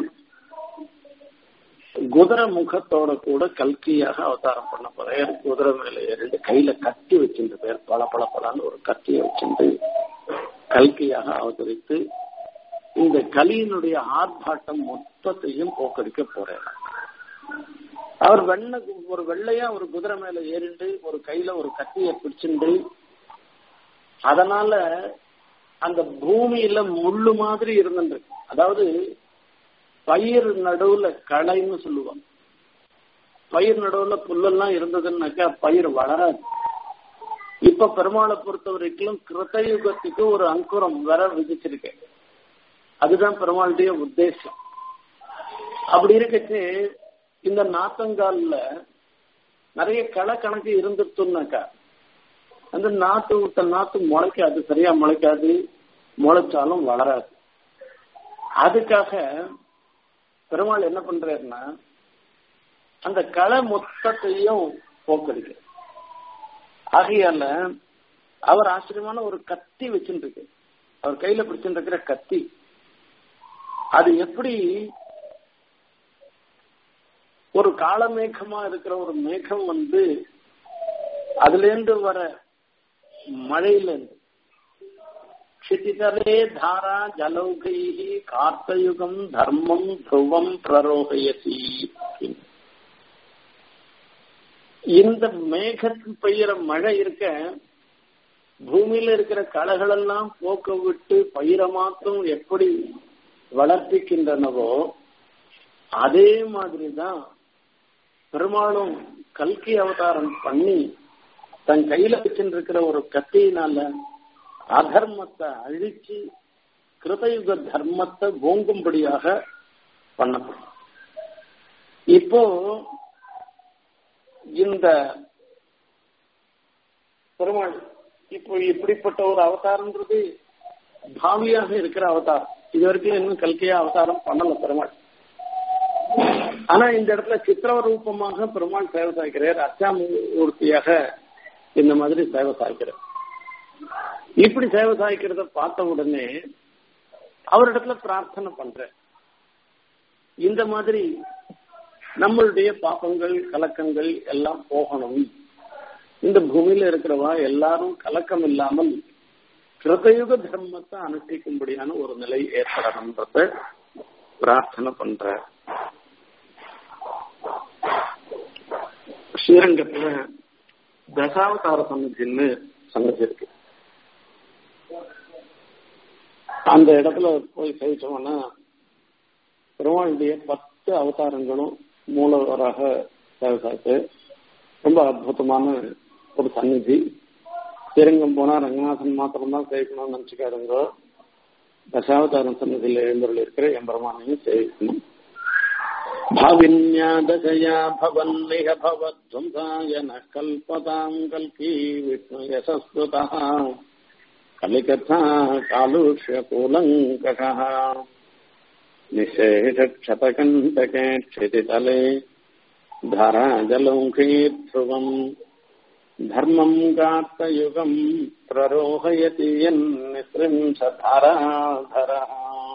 குதிரை முகத்தோட கூட கல்கியாக அவதாரம் பண்ண போறார் குதிரை மேல ரெண்டு கையில கத்தி வச்சிருந்த பேர் பல பல பலான்னு ஒரு கத்தியை வச்சிருந்து கல்கியாக அவதரித்து இந்த கலியினுடைய ஆர்ப்பாட்டம் மொத்தத்தையும் போக்கடிக்க போறார் அவர் வெண்ண ஒரு வெள்ளையா ஒரு குதிரை மேல ஏறிண்டு ஒரு கையில ஒரு கத்தியை பிடிச்சிண்டு அதனால அந்த பூமியில முள்ளு மாதிரி இருந்துட்டு அதாவது பயிர் நடுவுல களைன்னு சொல்லுவாங்க பயிர் நடுவுல புல்லெல்லாம் இருந்ததுன்னாக்கா பயிர் வளராது இப்ப பெருமாளை பொறுத்த வரைக்கும் கிருத்தயுகத்துக்கு ஒரு அங்குரம் வர விதிச்சிருக்கேன் அதுதான் பெருமாளுடைய உத்தேசம் அப்படி இருக்கச்சு இந்த நாத்தங்கால்ல நிறைய களை கணக்கு இருந்துட்டுனாக்கா அந்த நாத்து விட்ட நாத்து முளைக்காது சரியா முளைக்காது முளைச்சாலும் வளராது அதுக்காக பெருமாள் என்ன பண்றாருன்னா அந்த களை மொத்தத்தையும் போக்கடிக்க ஆகையால அவர் ஆச்சரியமான ஒரு கத்தி வச்சுருக்கு அவர் கையில பிடிச்சுட்டு இருக்கிற கத்தி அது எப்படி ஒரு காலமேகமா இருக்கிற ஒரு மேகம் வந்து அதுல இருந்து வர மழையில இருந்து क्षितितले धारा जलौकैः कार्तयुगम् धर्मम् ध्रुवम् प्ररोहयति இந்த மேகத்துக்கு பெய்யற மழை இருக்க பூமியில இருக்கிற களைகளெல்லாம் போக்க விட்டு பயிரை மாத்திரம் எப்படி வளர்ப்பிக்கின்றனவோ அதே மாதிரிதான் பெருமாளும் கல்கி அவதாரம் பண்ணி தன் கையில வச்சுருக்கிற ஒரு கத்தியினால அதர்மத்தை அழிச்சு கிருதயுக தர்மத்தை ஓங்கும்படியாக பண்ணப்படும் இப்போ இந்த பெருமாள் இப்போ இப்படிப்பட்ட ஒரு அவதாரம்ன்றது பாவியாக இருக்கிற அவதாரம் இது வரைக்கும் இன்னும் கல்கையா அவதாரம் பண்ணல பெருமாள் ஆனா இந்த இடத்துல சித்திரவ ரூபமாக பெருமாள் சேவை சாய்க்கிறார் அச்சாமூர்த்தியாக இந்த மாதிரி சேவை சாய்க்கிறார் இப்படி சேவை சாய்க்கிறத பார்த்த உடனே அவரிடத்துல பிரார்த்தனை பண்ற இந்த மாதிரி நம்மளுடைய பாப்பங்கள் கலக்கங்கள் எல்லாம் போகணும் இந்த பூமியில இருக்கிறவா எல்லாரும் கலக்கம் இல்லாமல் கிருதயுக தர்மத்தை அனுஷ்டிக்கும்படியான ஒரு நிலை ஏற்படணும்ன்றத பிரார்த்தனை பண்ற ஸ்ரீரங்கத்துல தசாவதார சன்னதின்னு சன்னதி இருக்கு அந்த இடத்துல போய் சேவிச்சோம்னா பெருமாளுடைய பத்து அவதாரங்களும் மூலவராக சேவை ரொம்ப அற்புதமான ஒரு சந்நிதி ஸ்ரீரங்கம் போனா ரங்கநாதன் மாத்திரம்தான் சேவிக்கணும்னு நினைச்சுக்காருங்க தசாவதாரம் சன்னதியில் எழுந்தருள் இருக்கிற எம்பெருமானையும் சேவிக்கணும் भाविन्यादशया भवन्निह भवध्वंसाय न कल्पताम् कल्की विष्णुयशस्कृतः कलिकथा कालुष्यकूलङ्कषः निःशेषक्षतकण्टके क्षितितले धराजलौघीध्रुवम् धर्मम् गात्तयुगम् प्ररोहयति यन्निसृंसधाराधरः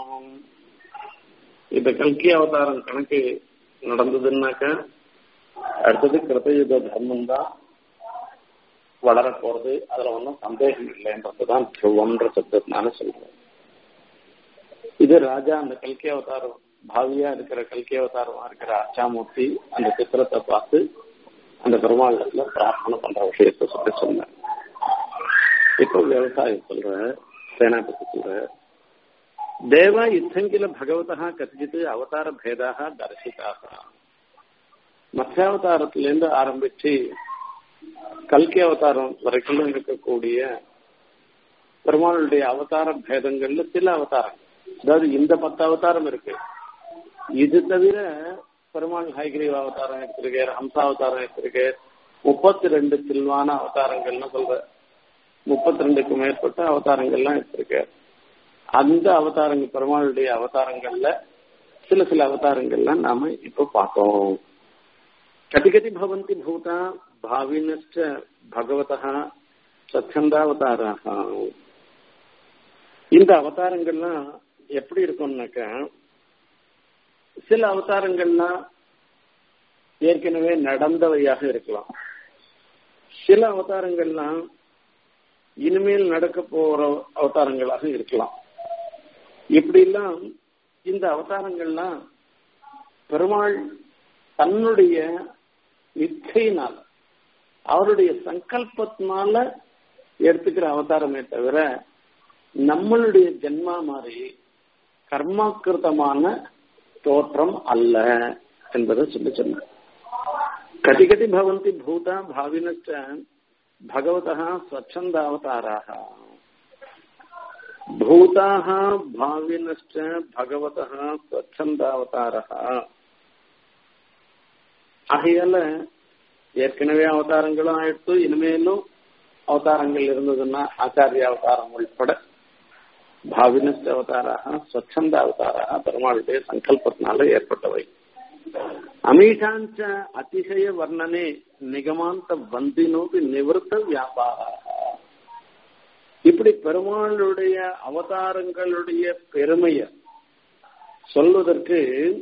இந்த கல்கி அவதாரம் கணக்கு நடந்ததுன்னாக்க அடுத்தது கிருத்தயுக தர்மம் தான் வளர போறது அதுல ஒன்றும் சந்தேகம் இல்லைன்றதுதான் துருவம்ன்ற சப்தத்தினால சொல்றேன் இது ராஜா அந்த கல்கி அவதாரம் பாவியா இருக்கிற கல்கி அவதாரமா இருக்கிற அச்சாமூர்த்தி அந்த சித்திரத்தை பார்த்து அந்த பெருமாளத்துல பிரார்த்தனை பண்ற விஷயத்த சொல்லி சொன்னேன் இப்போ விவசாயம் சொல்ற சேனாபதி சொல்ற தேவ யுத்தங்கில பகவதா கசிச்சித்து அவதார பேதாக தரிசிதாக மத்தியாவதாரத்திலேருந்து ஆரம்பிச்சு கல்கி அவதாரம் வரைக்கும் இருக்கக்கூடிய பெருமாளுடைய அவதார பேதங்கள்ல சில அவதாரம் அதாவது இந்த பத்து அவதாரம் இருக்கு இது தவிர பெருமாள் ஹைகிரீவ அவதாரம் எடுத்திருக்கார் ஹம்சாவதாரம் எடுத்திருக்கார் முப்பத்தி ரெண்டு சில்வான அவதாரங்கள்னு சொல்ற முப்பத்தி ரெண்டுக்கு மேற்பட்ட அவதாரங்கள்லாம் எடுத்திருக்கார் அந்த அவதாரங்கள் பெருமாளுடைய அவதாரங்கள்ல சில சில அவதாரங்கள்லாம் நாம இப்ப பார்த்தோம் கதிகதி பவந்தி பூதா பாவினஸ்ட பகவதா சச்சந்தாவதாராக இந்த அவதாரங்கள்லாம் எப்படி இருக்கும்னாக்க சில அவதாரங்கள்லாம் ஏற்கனவே நடந்தவையாக இருக்கலாம் சில அவதாரங்கள்லாம் இனிமேல் நடக்க போற அவதாரங்களாக இருக்கலாம் இப்படிலாம் இந்த அவதாரங்கள்லாம் பெருமாள் தன்னுடைய இச்சையினால அவருடைய சங்கல்பத்தினால எடுத்துக்கிற அவதாரமே தவிர நம்மளுடைய ஜென்மா மாதிரி கர்மாக்கிருத்தமான தோற்றம் அல்ல என்பதை சொல்லி சொன்ன கதிகதி பவந்தி பூதா பாவினச்ச பகவதா ஸ்வச்சந்தாவதாராக பூதாக பாவினச்ச பகவதா ஸ்வச்சந்தாவதாரா ஆகையால ஏற்கனவே அவதாரங்களும் ஆயிடுத்து இனிமேலும் அவதாரங்கள் இருந்ததுன்னா ஆச்சாரிய அவதாரம் உள்பட பாவினஸ்ட அவதாராக ஸ்வச்சந்த அவதாராக பெருமாளுடைய சங்கல்பத்தினால ஏற்பட்டவை அமீஷாஞ்ச அதிசய வர்ணனே நிகமாந்த வந்தினோபி நிவர்த்த வியாபாரா இப்படி பெருமாளுடைய அவதாரங்களுடைய பெருமைய சொல்வதற்கு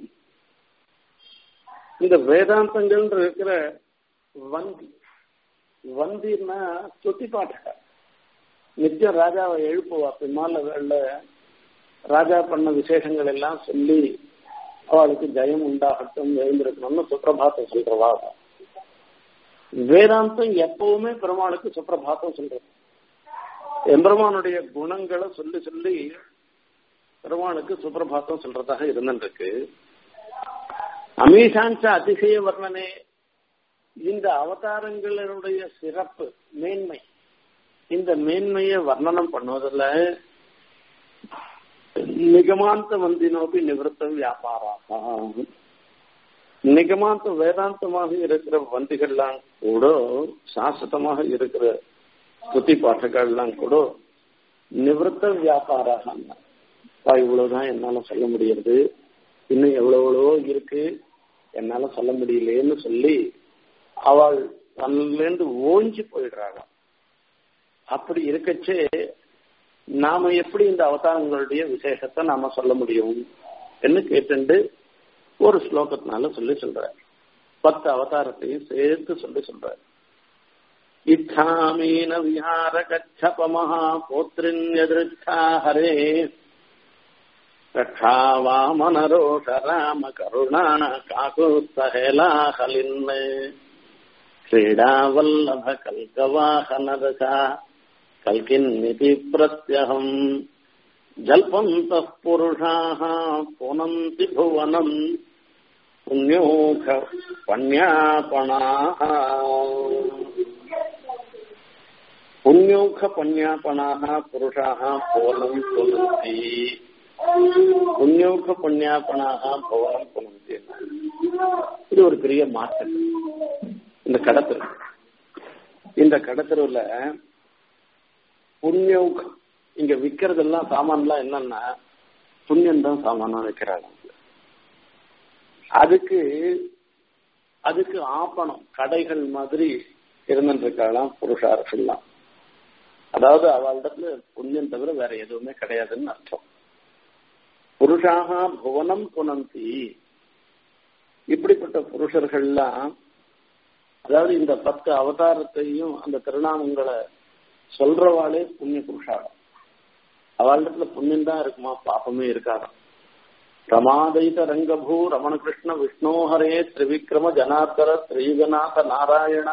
இந்த வேதாந்தங்கள் இருக்கிற வந்தி வந்தின்னா ஸ்துதி பாட்டக நித்தியம் ராஜாவை எழுப்புவா பின்னால வேலை ராஜா பண்ண விசேஷங்கள் எல்லாம் சொல்லி அவளுக்கு ஜெயம் உண்டாகட்டும் எழுந்திருக்கணும்னு சுப்பிரபாத்தம் சொல்றவா வேதாந்தம் எப்பவுமே பெருமாளுக்கு சுப்பிரபாத்தம் சொல்றது எம்பெருமானுடைய குணங்களை சொல்லி சொல்லி பெருமாளுக்கு சுப்பிரபாத்தம் சொல்றதாக இருந்துருக்கு அமீஷாஞ்ச அதிசய வர்ணனே இந்த அவதாரங்களுடைய சிறப்பு மேன்மை இந்த மேன்மையை வர்ணனம் பண்ணுவதில் நிகமாந்த வந்தினோப்பி நிவர்த்த வியாபாராக நிகமாந்த வேதாந்தமாக இருக்கிற வந்திகள்லாம் கூட சாஸ்வதமாக இருக்கிற ஸ்துதி பாட்டுகள்லாம் கூட நிவர்த்த வியாபாராக இவ்வளவுதான் என்னால சொல்ல முடியாது இன்னும் எவ்வளவோ இருக்கு என்னால சொல்ல முடியலேன்னு சொல்லி அவள் தன்னிலேருந்து ஓஞ்சி போயிடுறாங்க அப்படி இருக்கச்சே நாம எப்படி இந்த அவதாரங்களுடைய விசேஷத்தை நாம சொல்ல முடியும் என்று கேட்டு ஒரு ஸ்லோகத்தினால சொல்லி சொல்ற பத்து அவதாரத்தையும் சேர்த்து சொல்லி சொல்றார் இத்தாமீன விஹார கச்சப மகா போத்ரின் எதிர்த்தா ஹரே ரக்ஷா வாமனரோஷ ராம கருணா காகுஸ்தஹேலாஹலின் क्रीडावल्लभ कल्कवाहनदशा कल्किन्निति प्रत्यहम् जल्पन्तः पुरुषाः पुनन्ति भुवनम् पुण्योख पण्यापणाः पुण्योख पण्यापणाः पुरुषाः भुवनम् पुनन्ति புண்ணியோக புண்ணியாப்பனாக பவனம் புனந்தி இது ஒரு பெரிய மாற்றம் இந்த கடத்தரு இந்த கடத்தருவுல புண்ணியோகம் இங்க விற்கிறதெல்லாம் சாமான்லாம் என்னன்னா புண்ணியம் தான் சாமானா விற்கிறாங்க அதுக்கு அதுக்கு ஆப்பணம் கடைகள் மாதிரி இருந்துருக்கலாம் புருஷார்கள்லாம் அதாவது அவளிடத்துல புண்ணியம் தவிர வேற எதுவுமே கிடையாதுன்னு அர்த்தம் புருஷாக புவனம் புனந்தி இப்படிப்பட்ட புருஷர்கள்லாம் அதாவது இந்த பத்து அவதாரத்தையும் அந்த திருநாமங்களை சொல்றவாளே புண்ணிய புருஷாகம் அவளிடத்துல புண்ணியம் தான் இருக்குமா பாப்பமே இருக்காதாம் ரமாதைத ரங்கபூ ரமணகிருஷ்ண விஷ்ணோஹரே திரிவிக்ரம ஜனார்தர திரியுகநாத நாராயண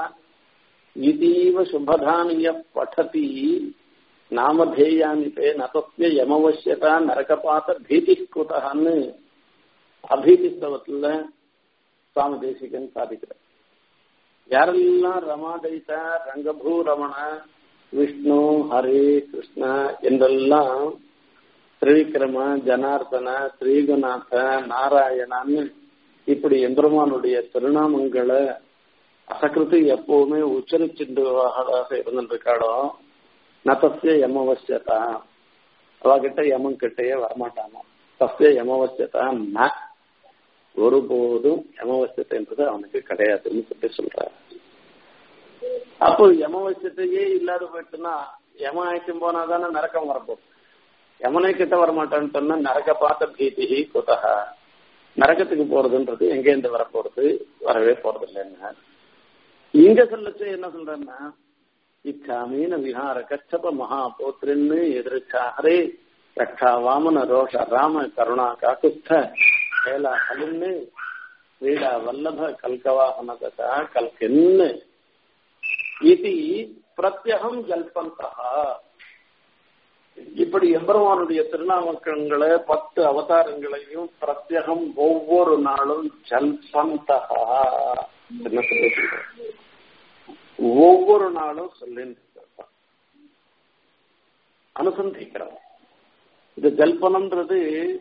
இதீவ சுபதானிய படதி நாமதேயானி தே நதஸ்ய யமவசியதா நரகபாத பீதி குதன்னு அபீதி ஸ்தவத்துல சுவாமி தேசிகன் சாதிக்கிறார் யாரெல்லாம் ரமாதைத்த ரங்கபூ ரமண விஷ்ணு ஹரே கிருஷ்ண என்றெல்லாம் திரிவிக்ரம ஜனார்தன ஸ்ரீகுநாத நாராயணான்னு இப்படி எம்பெருமானுடைய திருநாமங்களை அசகிருத்து எப்பவுமே உச்சரிச்சுட்டுவாக இருந்துருக்காளோ நத்தஸ்ய யமவசியதா அவகிட்ட யமன் கிட்டயே வரமாட்டானோ தஸ்ய யமவசியதா ந ஒருபோதும் யமவசியத்தைன்றது அவனுக்கு கிடையாதுன்னு சொல்லி சொல்றாரு அப்போ யமவசியத்தையே இல்லாத போயிட்டுன்னா யம ஆயிட்டும் போனா தானே நரக்கம் வரப்போகுது யமனை கிட்ட வரமாட்டான்னு சொன்னா நரக பார்த்த பீதி குதகா நரகத்துக்கு போறதுன்றது எங்கேருந்து வரப்போறது வரவே போறது இல்லைன்னு இங்க சொல்லச்சு என்ன சொல்றேன்னா இச்சாமீன விஹார கச்சப மகா போத்திரன்னு எதிர்ச்சாரே ரக்ஷா வாமன ரோஷ ராம கருணா காக்குஸ்த வேலா கலின்னு வீடா வல்லப கல்கவாகன தசா கல்கென்னு இது பிரத்யகம் ஜல்பந்தா இப்படி எம்பெருமானுடைய திருநாமக்கங்களை பத்து அவதாரங்களையும் பிரத்யகம் ஒவ்வொரு நாளும் ஜல்பந்தகா என்ன சொல்லிட்டு ஒவ்வொரு நாளும் சொல்லிட்டு அனுசந்திக்கிறார் இது ஜல்பனம்ன்றது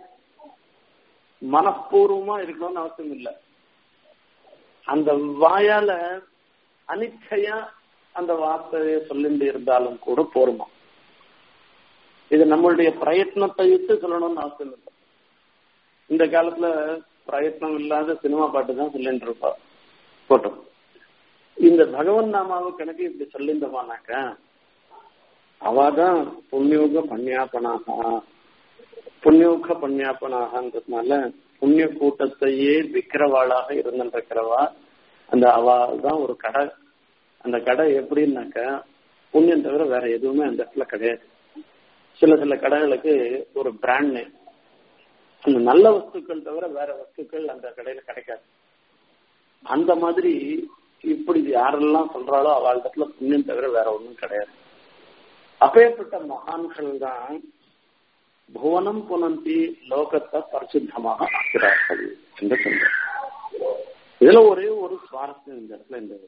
மனப்பூர்வமா இருக்கணும்னு அவசியம் இல்லை அந்த வாயால அனிச்சையா அந்த வார்த்தையை சொல்லிட்டு இருந்தாலும் கூட போருமா இது நம்மளுடைய பிரயத்னத்தை விட்டு சொல்லணும்னு அவசியம் இல்லை இந்த காலத்துல பிரயத்னம் இல்லாத சினிமா பாட்டு தான் சொல்லிட்டு இருப்பா போட்டோம் இந்த பகவன் நாமாவை கணக்கு இப்படி சொல்லியிருந்தமானாக்க அவாதான் புண்ணியோக பன்னியாப்பனாக புண்ணியோக பன்னியாப்பனாகன்றதுனால புண்ணிய கூட்டத்தையே விற்கிறவாளாக இருந்துருக்கிறவா அந்த அவா தான் ஒரு கடை அந்த கடை எப்படின்னாக்க புண்ணியம் தவிர வேற எதுவுமே அந்த இடத்துல கிடையாது சில சில கடைகளுக்கு ஒரு பிராண்ட் நேம் அந்த நல்ல வஸ்துக்கள் தவிர வேற வஸ்துக்கள் அந்த கடையில கிடைக்காது அந்த மாதிரி இப்படி யாரெல்லாம் சொல்றாளோ அவளிடத்துல புண்ணியம் தவிர வேற ஒன்றும் கிடையாது அப்பேற்பட்ட மகான்கள் தான் புவனம் புனந்தி லோகத்தை பரிசுத்தமாக ஆக்கிறார்கள் என்று சொல்றார் இதுல ஒரே ஒரு சுவாரஸ்யம் இந்த இடத்துல இந்த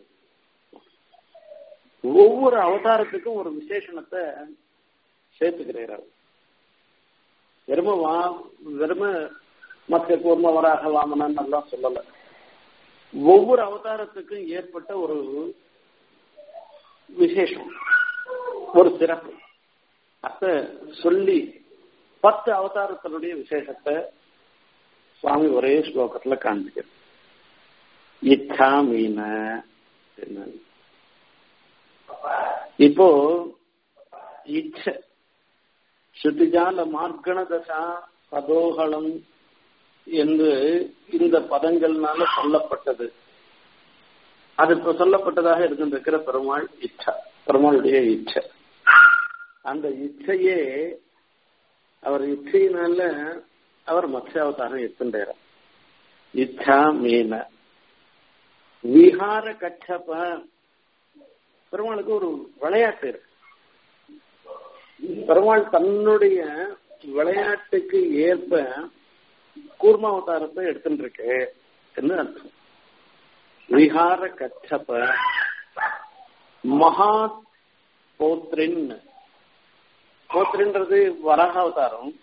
ஒவ்வொரு அவதாரத்துக்கும் ஒரு விசேஷணத்தை சேர்த்துக்கிறார் வெறும வா வெறும மத்த கூர்ம வராக வாமனன் எல்லாம் சொல்லல ஒவ்வொரு அவதாரத்துக்கும் ஏற்பட்ட ஒரு விசேஷம் ஒரு சிறப்பு அத சொல்லி பத்து அவதாரத்தினுடைய விசேஷத்தை சுவாமி ஒரே ஸ்லோகத்துல காண்பிக்கிறது இச்சா மீன இப்போ இச்ச ஸ்ருதிஜால மார்க்கண தசா சதோகலம் என்று இந்த பதங்கள்னால சொல்லப்பட்டது அது இப்ப சொல்லப்பட்டதாக இருக்கின்ற பெருமாள் இச்சா பெருமாளுடைய இச்சை அந்த இச்சையே அவர் இச்சையினால அவர் மத்ய அவதாரம் எத்துண்டார் இச்சா மீன விஹார கச்சப்ப பெருமாளுக்கு ஒரு விளையாட்டு இருக்கு பெருமாள் தன்னுடைய விளையாட்டுக்கு ஏற்ப கூர்மாவதாரத்தை எடுத்துட்டு இருக்கு என்று அர்த்தம் விஹார கச்சப்ப மகா போத்ரின் போத்ரின்றது வராக அவதாரம்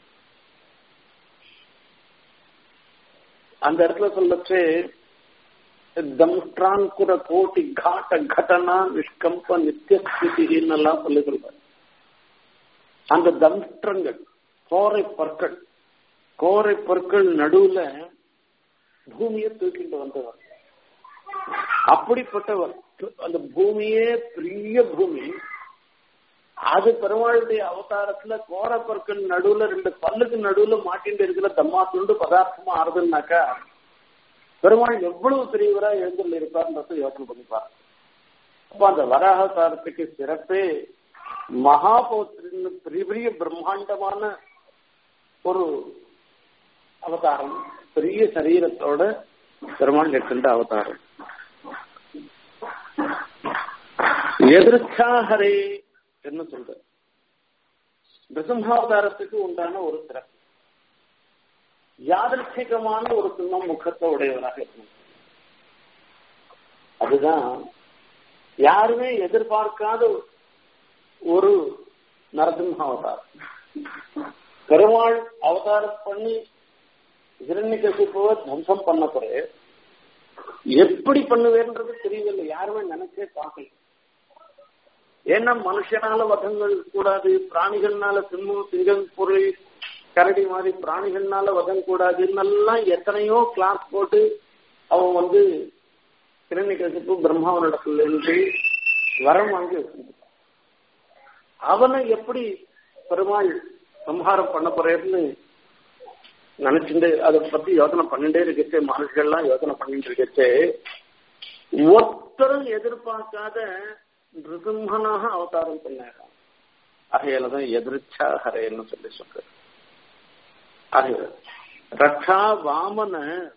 அந்த இடத்துல சொல்லச்சு தம்ஷ்டாங்குர கோட்டி காட்ட கடனா நிஷ்கம்ப நித்தியஸ்திதின்னு எல்லாம் சொல்லி சொல்றாரு அந்த தம்ஷ்டங்கள் கோரை பற்கள் கோரை பற்கள் நடுவுல பூமியை தூக்கிட்டு வந்தவர் அப்படிப்பட்டவர் அந்த பூமியே பெரிய பூமி அது பெருமாளுடைய அவதாரத்துல கோரப்பற்கள் நடுவுல ரெண்டு பல்லுக்கு நடுவுல மாட்டிட்டு இருக்கிற தம்மா துண்டு பதார்த்தமா ஆறுதுன்னாக்கா பெருமாள் எவ்வளவு பெரியவரா எழுந்துள்ள இருப்பார்ன்றத யோசனை பண்ணிப்பார் அப்ப அந்த வராகதாரத்துக்கு சிறப்பே மகாபௌத்திரின் பெரிய பெரிய பிரம்மாண்டமான ஒரு அவதாரம் பெரிய சரீரத்தோட பெருமாள் எடுக்கின்ற அவதாரம் எதிர்ச்சாகரே என்ன சொல்ற நிருசிம்ஹாவதாரத்துக்கு உண்டான ஒரு சிறப்பு யாதர்ச்சிகமான ஒரு சின்னம் முகத்தை உடையவராக இருக்கணும் அதுதான் யாருமே எதிர்பார்க்காத ஒரு நரசிம்ஹ அவதாரம் பெருமாள் அவதாரம் பண்ணி இரண்யகசிப்புவை தம்சம் பண்ண பிறகு எப்படி பண்ணுவேன்றது தெரியவில்லை யாருமே நினைச்சே பார்க்கல ஏன்னா மனுஷனால வதங்கள் கூடாது பிராணிகள்னால சிம்மம் சிங்கம் பொருள் கரடி மாதிரி பிராணிகள்னால வதம் கூடாதுன்னெல்லாம் எத்தனையோ கிளாஸ் போட்டு அவன் வந்து கிரண்யகசிப்பு பிரம்மாவனிடத்துல இருந்து வரம் வாங்கி வச்சிருந்தான் அவனை எப்படி பெருமாள் சம்ஹாரம் பண்ண போறேன்னு நினைச்சுட்டு அதை பத்தி யோசனை பண்ணிட்டே இருக்கச்சு மனுஷர்கள்லாம் யோசனை பண்ணிட்டு இருக்கச்சு ஒருத்தரும் எதிர்பார்க்காத நிருசிம்மனாக அவதாரம் பண்ணாங்க ஆகையிலதான் எதிர்ச்சா ஹரேன்னு சொல்லி சொல்ற ஆக ரக்ஷா வாமன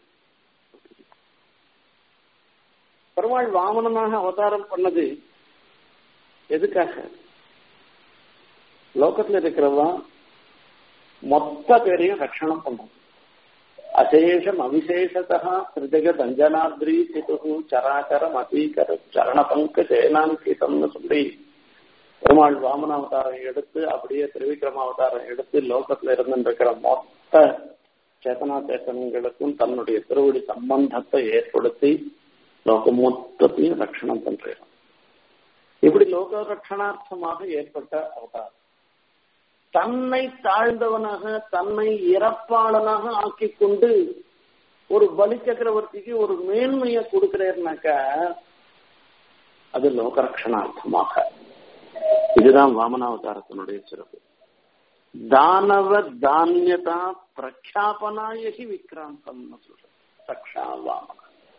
பெருமாள் வாமனனாக அவதாரம் பண்ணது எதுக்காக லோகத்துல இருக்கிறவா மொத்த பேரையும் ரட்சணம் பண்ணும் அசேஷம் அவிசேஷதா திருஜகத் அஞ்சனாத்ரி சிது சராச்சரம் அசீகர சரண பங்க சேனாங்கிதம்னு சொல்லி பெருமாள் வாமனாவதாரம் எடுத்து அப்படியே திருவிக்ரமாவதாரம் எடுத்து லோகத்துல இருந்துருக்கிற மொத்த சேதனா சேத்தனங்களுக்கும் தன்னுடைய திருவடி சம்பந்தத்தை ஏற்படுத்தி லோகம் மொத்தத்தையும் ரட்சணம் பண்றான் இப்படி லோக ரட்சணார்த்தமாக ஏற்பட்ட அவதாரம் தன்னை தாழ்ந்தவனாக தன்னை இறப்பாளனாக ஆக்கி கொண்டு ஒரு பலி சக்கரவர்த்திக்கு ஒரு மேன்மையை கொடுக்கிறேன்னாக்கா அது லோகரட்சணார்த்தமாக இதுதான் வாமனாவதாரத்தினுடைய சிறப்பு தானவ தானியதா பிரக்ஷாபனாயகி விக்ராந்தம் சொல்ற ரக்ஷா வாமன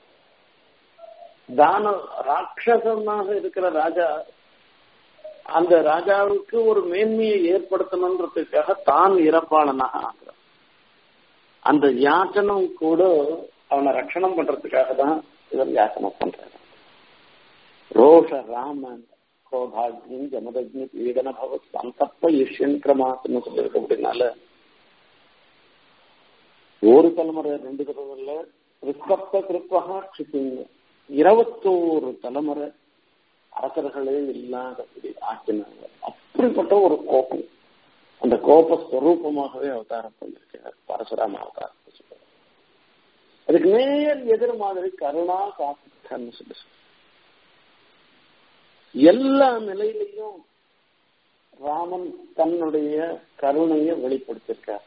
தான ராட்சசனாக இருக்கிற ராஜா அந்த ராஜாவுக்கு ஒரு மேன்மையை ஏற்படுத்தணுன்றதுக்காக தான் இறப்பாளனாக ஆகிறான் அந்த யாச்சனம் கூட அவனை ரட்சணம் பண்றதுக்காக தான் இவர் யாச்சனம் பண்றாரு ரோஷ ராமன் கோபாக்னி ஜமதக்னி பீடன பவ சந்தப்ப ஈஷ்யன் கிரமாசன்னு சொல்லியிருக்க அப்படின்னால ஒரு தலைமுறை ரெண்டு தலைமுறை கிறிஸ்தப்த கிருப்பகா க்ஷிப்பிங்க இருபத்தோரு தலைமுறை அரசர்களே இல்லாதபடி ஆக்கினாங்க அப்படிப்பட்ட ஒரு கோபம் அந்த கோப ஸ்வரூபமாகவே அவதாரம் பண்ணிருக்கிறார் பரசுராம அவதாரம் அதுக்கு நேர் எதிர் மாதிரி கருணா காப்பின்னு சொல்லி எல்லா நிலையிலையும் ராமன் தன்னுடைய கருணையை வெளிப்படுத்தியிருக்கார்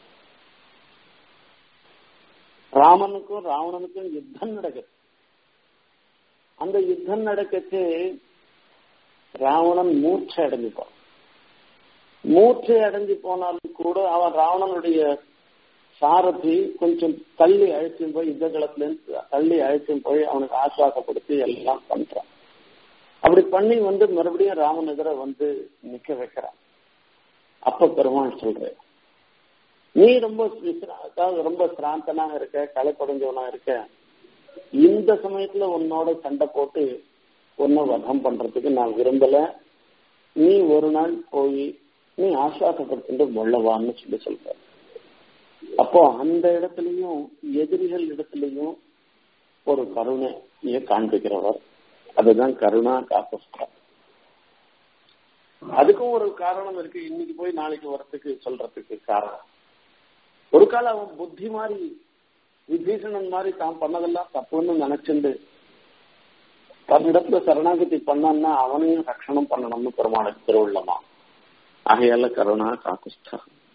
ராமனுக்கும் ராவணனுக்கும் யுத்தம் நடக்குது அந்த யுத்தம் நடக்கச்சு ராவணன் மூர்ச்சை அடைஞ்சுப்பான் மூர்ச்சை அடைஞ்சு போனாலும் கூட அவன் ராவணனுடைய சாரதி கொஞ்சம் தள்ளி அழைச்சும் போய் யுத்த களத்துல இருந்து தள்ளி அழைச்சும் போய் அவனுக்கு ஆசுவாசப்படுத்தி எல்லாம் பண்றான் அப்படி பண்ணி வந்து மறுபடியும் ராமன் எதிர வந்து நிக்க வைக்கிறான் அப்ப பெருமாள் சொல்ற நீ ரொம்ப அதாவது ரொம்ப சிராந்தனா இருக்க களைப்படைஞ்சவனா இருக்க இந்த சமயத்துல உன்னோட சண்டை போட்டு உன்னை வதம் பண்றதுக்கு நான் விரும்பல நீ ஒரு நாள் போய் நீ ஆசுவாசப்படுத்திட்டு மொள்ளவான்னு சொல்லி சொல்ற அப்போ அந்த இடத்துலயும் எதிரிகள் இடத்துலயும் ஒரு கருணையை காண்பிக்கிறவர் அதுதான் கருணா காப்பஸ்தா அதுக்கும் ஒரு காரணம் இருக்கு இன்னைக்கு போய் நாளைக்கு வரத்துக்கு சொல்றதுக்கு காரணம் ஒரு காலம் அவன் புத்தி மாதிரி விபீஷணன் மாதிரி தான் பண்ணதெல்லாம் தப்புன்னு நினைச்சுண்டு தன்னிடத்துல சரணாகதி பண்ணான்னா அவனையும் ரட்சணம் பண்ணணும்னு பெருமாளுக்கு திருவுள்ளமா ஆகையால கருணா காக்குஸ்தா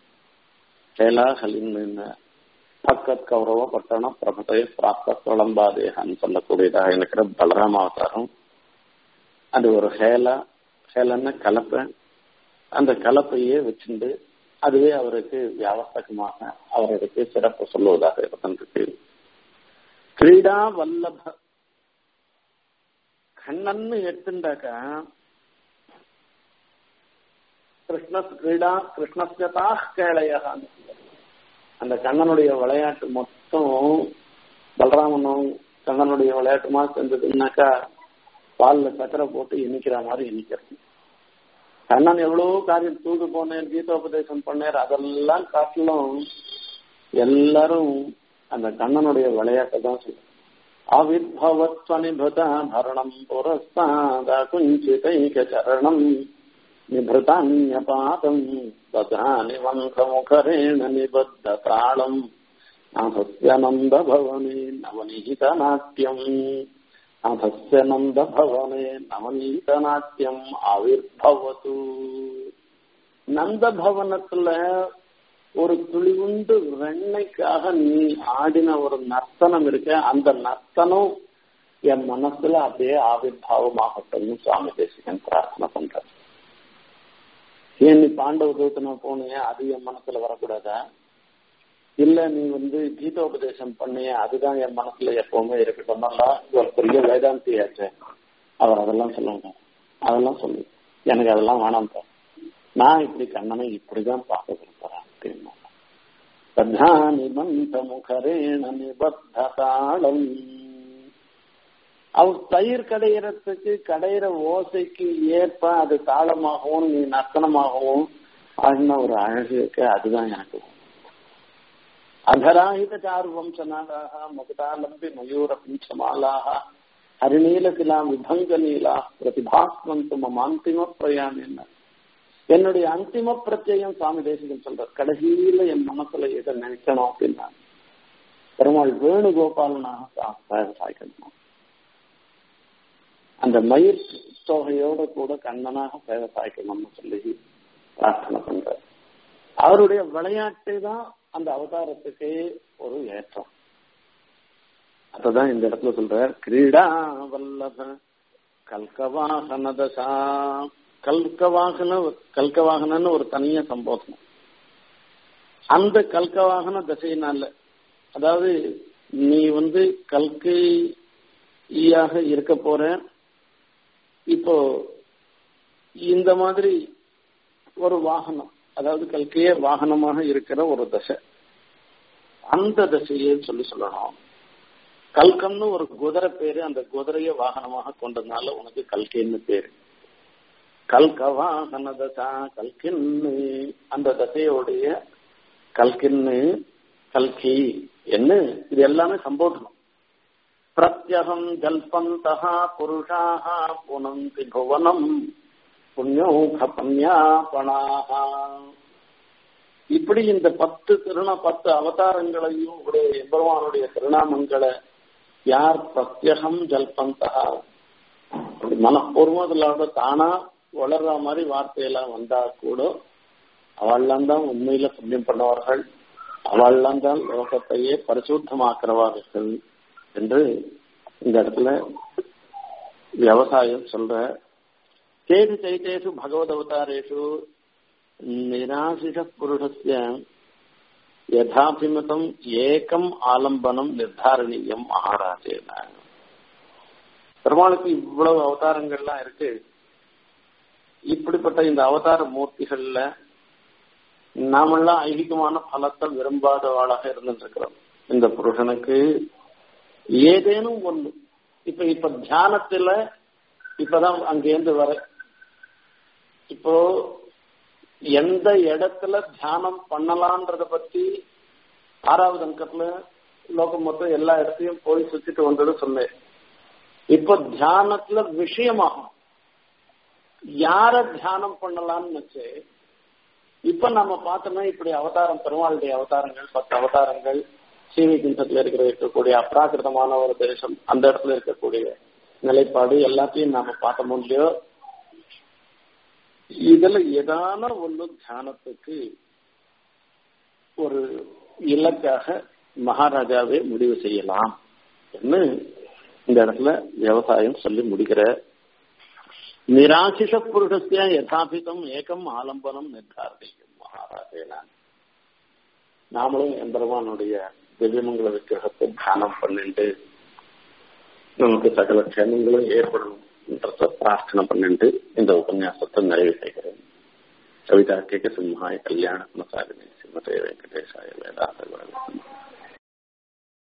ஹலின் பக்கத் கௌரவ பட்டண பிரபுதய பிராப்த பிரளம்பாதேகான்னு சொல்லக்கூடியதாக இருக்கிற பலராம அவதாரம் அது ஒரு ஹேலா ஹேலன்னு கலப்பை அந்த கலப்பையே வச்சுண்டு அதுவே அவருக்கு வியாவஸ்தகமாக அவருக்கு சிறப்பு சொல்லுவதாக இருந்திருக்கு கிரீடா வல்லப கண்ணன்னு எடுத்துட்டாக்க கிருஷ்ண கிரீடா கிருஷ்ணஸ்யதா கேளையகான்னு அந்த கண்ணனுடைய விளையாட்டு மொத்தம் பலராமனும் கண்ணனுடைய விளையாட்டுமா செஞ்சதுன்னாக்கா பால்ல சக்கரை போட்டு இனிக்கிற மாதிரி இனிக்கிறது கண்ணன் எவ்வளவு காரியம் தூது போனேன் கீதோபதேசம் பண்ணேர் அதெல்லாம் காட்டிலும் எல்லாரும் அந்த கண்ணனுடைய விளையாட்டை தான் சொல்லுவோம் ஆவிர்பவத்வனிபுத பரணம் புரஸ்தாத குஞ்சிதைக சரணம் நிபృతాన్యపాతం దదాని వంశముఖరేణ నిబద్ధ తాళం నాథస్య నందభవనే నవనీత నాట్యం నాథస్య నందభవనే నవనీత నాట్యం ஆவிர்பவது நந்தபவனத்துல ஒரு துளிவுண்டு வெண்ணைக்காக நீ ஆடின ஒரு நர்த்தனம் இருக்க அந்த நர்த்தனம் என் மனசுல அப்படியே ஆவிர்வாவமாகட்டும்னு சுவாமி தேசிகன் பிரார்த்தனை பண்றாரு ஏன் நீ பாண்டவ தூத்தன போனிய அது என் மனசுல வரக்கூடாதா இல்ல நீ வந்து கீதோபதேசம் பண்ணிய அதுதான் என் மனசுல எப்பவுமே இருக்கட்டும்னா ஒரு பெரிய வேதாந்தியாச்சு அவர் அதெல்லாம் சொல்லுவாங்க அதெல்லாம் சொல்லு எனக்கு அதெல்லாம் வேணாம் நான் இப்படி கண்ணனை இப்படிதான் பார்க்க விரும்புறேன் அப்படின்னு பிரதானி மந்த முகரேண நிபத்த தாளம் அவர் தயிர் கடையிறதுக்கு கடையிற ஓசைக்கு ஏற்ப அது தாளமாகவும் நீ நர்த்தனமாகவும் ஆடின ஒரு அழகு இருக்கு அதுதான் எனக்கு அகராஹித சாரு வம்சநாதாக மகுதாலம்பி மயூர பிஞ்சமாலாக ஹரிநீலசிலா விபங்க நீலா பிரதிபாஸ்வந்து மமாந்திம பிரயாணம் என்ன என்னுடைய அந்திம பிரத்யம் சுவாமி தேசிகன் சொல்ற கடைசியில என் மனசுல எதை நினைக்கணும் அப்படின்னா பெருமாள் வேணுகோபாலனாக சாய்க்கணும் அந்த மயிர் தொகையோட கூட கண்ணனாக சேவை சாய்க்கணும்னு சொல்லி பிரார்த்தனை பண்ற அவருடைய விளையாட்டு தான் அந்த அவதாரத்துக்கு ஒரு ஏற்றம் அததான் இந்த இடத்துல சொல்ற கிரீடா வல்லப கல்கவாகன தசா கல்கவாகன கல்கவாகனன்னு ஒரு தனிய சம்போதனம் அந்த கல்கவாகன தசையினால அதாவது நீ வந்து கல்கையாக இருக்க போற இப்போ இந்த மாதிரி ஒரு வாகனம் அதாவது கல்கையே வாகனமாக இருக்கிற ஒரு தசை அந்த தசையே சொல்லி சொல்லணும் கல்கம்னு ஒரு குதிரை பேரு அந்த குதிரைய வாகனமாக கொண்டதுனால உனக்கு கல்கைன்னு பேரு கல்க வாகன தசா கல்கின்னு அந்த தசையோடைய கல்கின்னு கல்கி என்ன இது எல்லாமே சம்போதனம் பிரத்யகம் ஜல்பந்தா புருஷாக புனந்தி புவனம் புண்ணியோக பன்யாபணாக இப்படி இந்த பத்து திருண பத்து அவதாரங்களையும் உடைய எம்பெருமானுடைய திருநாமங்களை யார் பிரத்யகம் ஜல்பந்தா அப்படி மனப்பூர்வத்திலோட தானா வளர்ற மாதிரி வார்த்தையெல்லாம் வந்தா கூட அவள்லாம் தான் உண்மையில புண்ணியம் பண்ணவர்கள் அவள்லாம் தான் லோகத்தையே பரிசுத்தமாக்குறவார்கள் என்று இந்த இடத்துல விவசாயம் சொல்ற கேது சைத்தேஷு பகவத் அவதாரேஷு நிராசிஷ புருஷஸ்ய யதாபிமதம் ஏகம் ஆலம்பனம் நிர்தாரணீயம் மகாராஜேன பெருமாளுக்கு இவ்வளவு அவதாரங்கள்லாம் இருக்கு இப்படிப்பட்ட இந்த அவதார மூர்த்திகள்ல நாமெல்லாம் ஐகிகமான பலத்தை விரும்பாதவாளாக இருந்துட்டு இருக்கிறோம் இந்த புருஷனுக்கு ஏதேனும் ஒண்ணு இப்ப இப்ப தியானத்துல இப்பதான் அங்கேருந்து வர இப்போ எந்த இடத்துல தியானம் பண்ணலான்றத பத்தி ஆறாவது அங்கத்துல லோகம் மொத்தம் எல்லா இடத்தையும் போய் சுத்திட்டு வந்தது சொன்னேன் இப்போ தியானத்துல விஷயமாகும் யார தியானம் பண்ணலாம்னு வச்சு இப்ப நம்ம பார்த்தோம்னா இப்படி அவதாரம் பெருமாளுடைய அவதாரங்கள் பத்து அவதாரங்கள் சீவி கிஞ்சத்துல இருக்கிற இருக்கக்கூடிய அப்ராகிருதமான ஒரு தேசம் அந்த இடத்துல இருக்கக்கூடிய நிலைப்பாடு எல்லாத்தையும் நாம பார்த்தோமோ இல்லையோ இதுல ஏதான ஒண்ணு தியானத்துக்கு ஒரு இலக்காக மகாராஜாவே முடிவு செய்யலாம் என்று இந்த இடத்துல விவசாயம் சொல்லி முடிக்கிற நிராசிஷ புருஷஸ்ய யதாபிதம் ஏகம் ஆலம்பனம் நிர்தாரணிக்கும் மகாராஜேனா நாமளும் எம்பெருமானுடைய திவ்யமங்கல விக்கிரகத்தை தியானம் பண்ணிட்டு நமக்கு சகல க்ஷேமங்களும் ஏற்படும் என்றத பிரார்த்தனை பண்ணிட்டு இந்த உபன்யாசத்தை நிறைவு செய்கிறேன் கவிதா கேட்க சிம்ஹாய கல்யாண குணசாலினி சிம்மதே வெங்கடேசாய வேதாந்த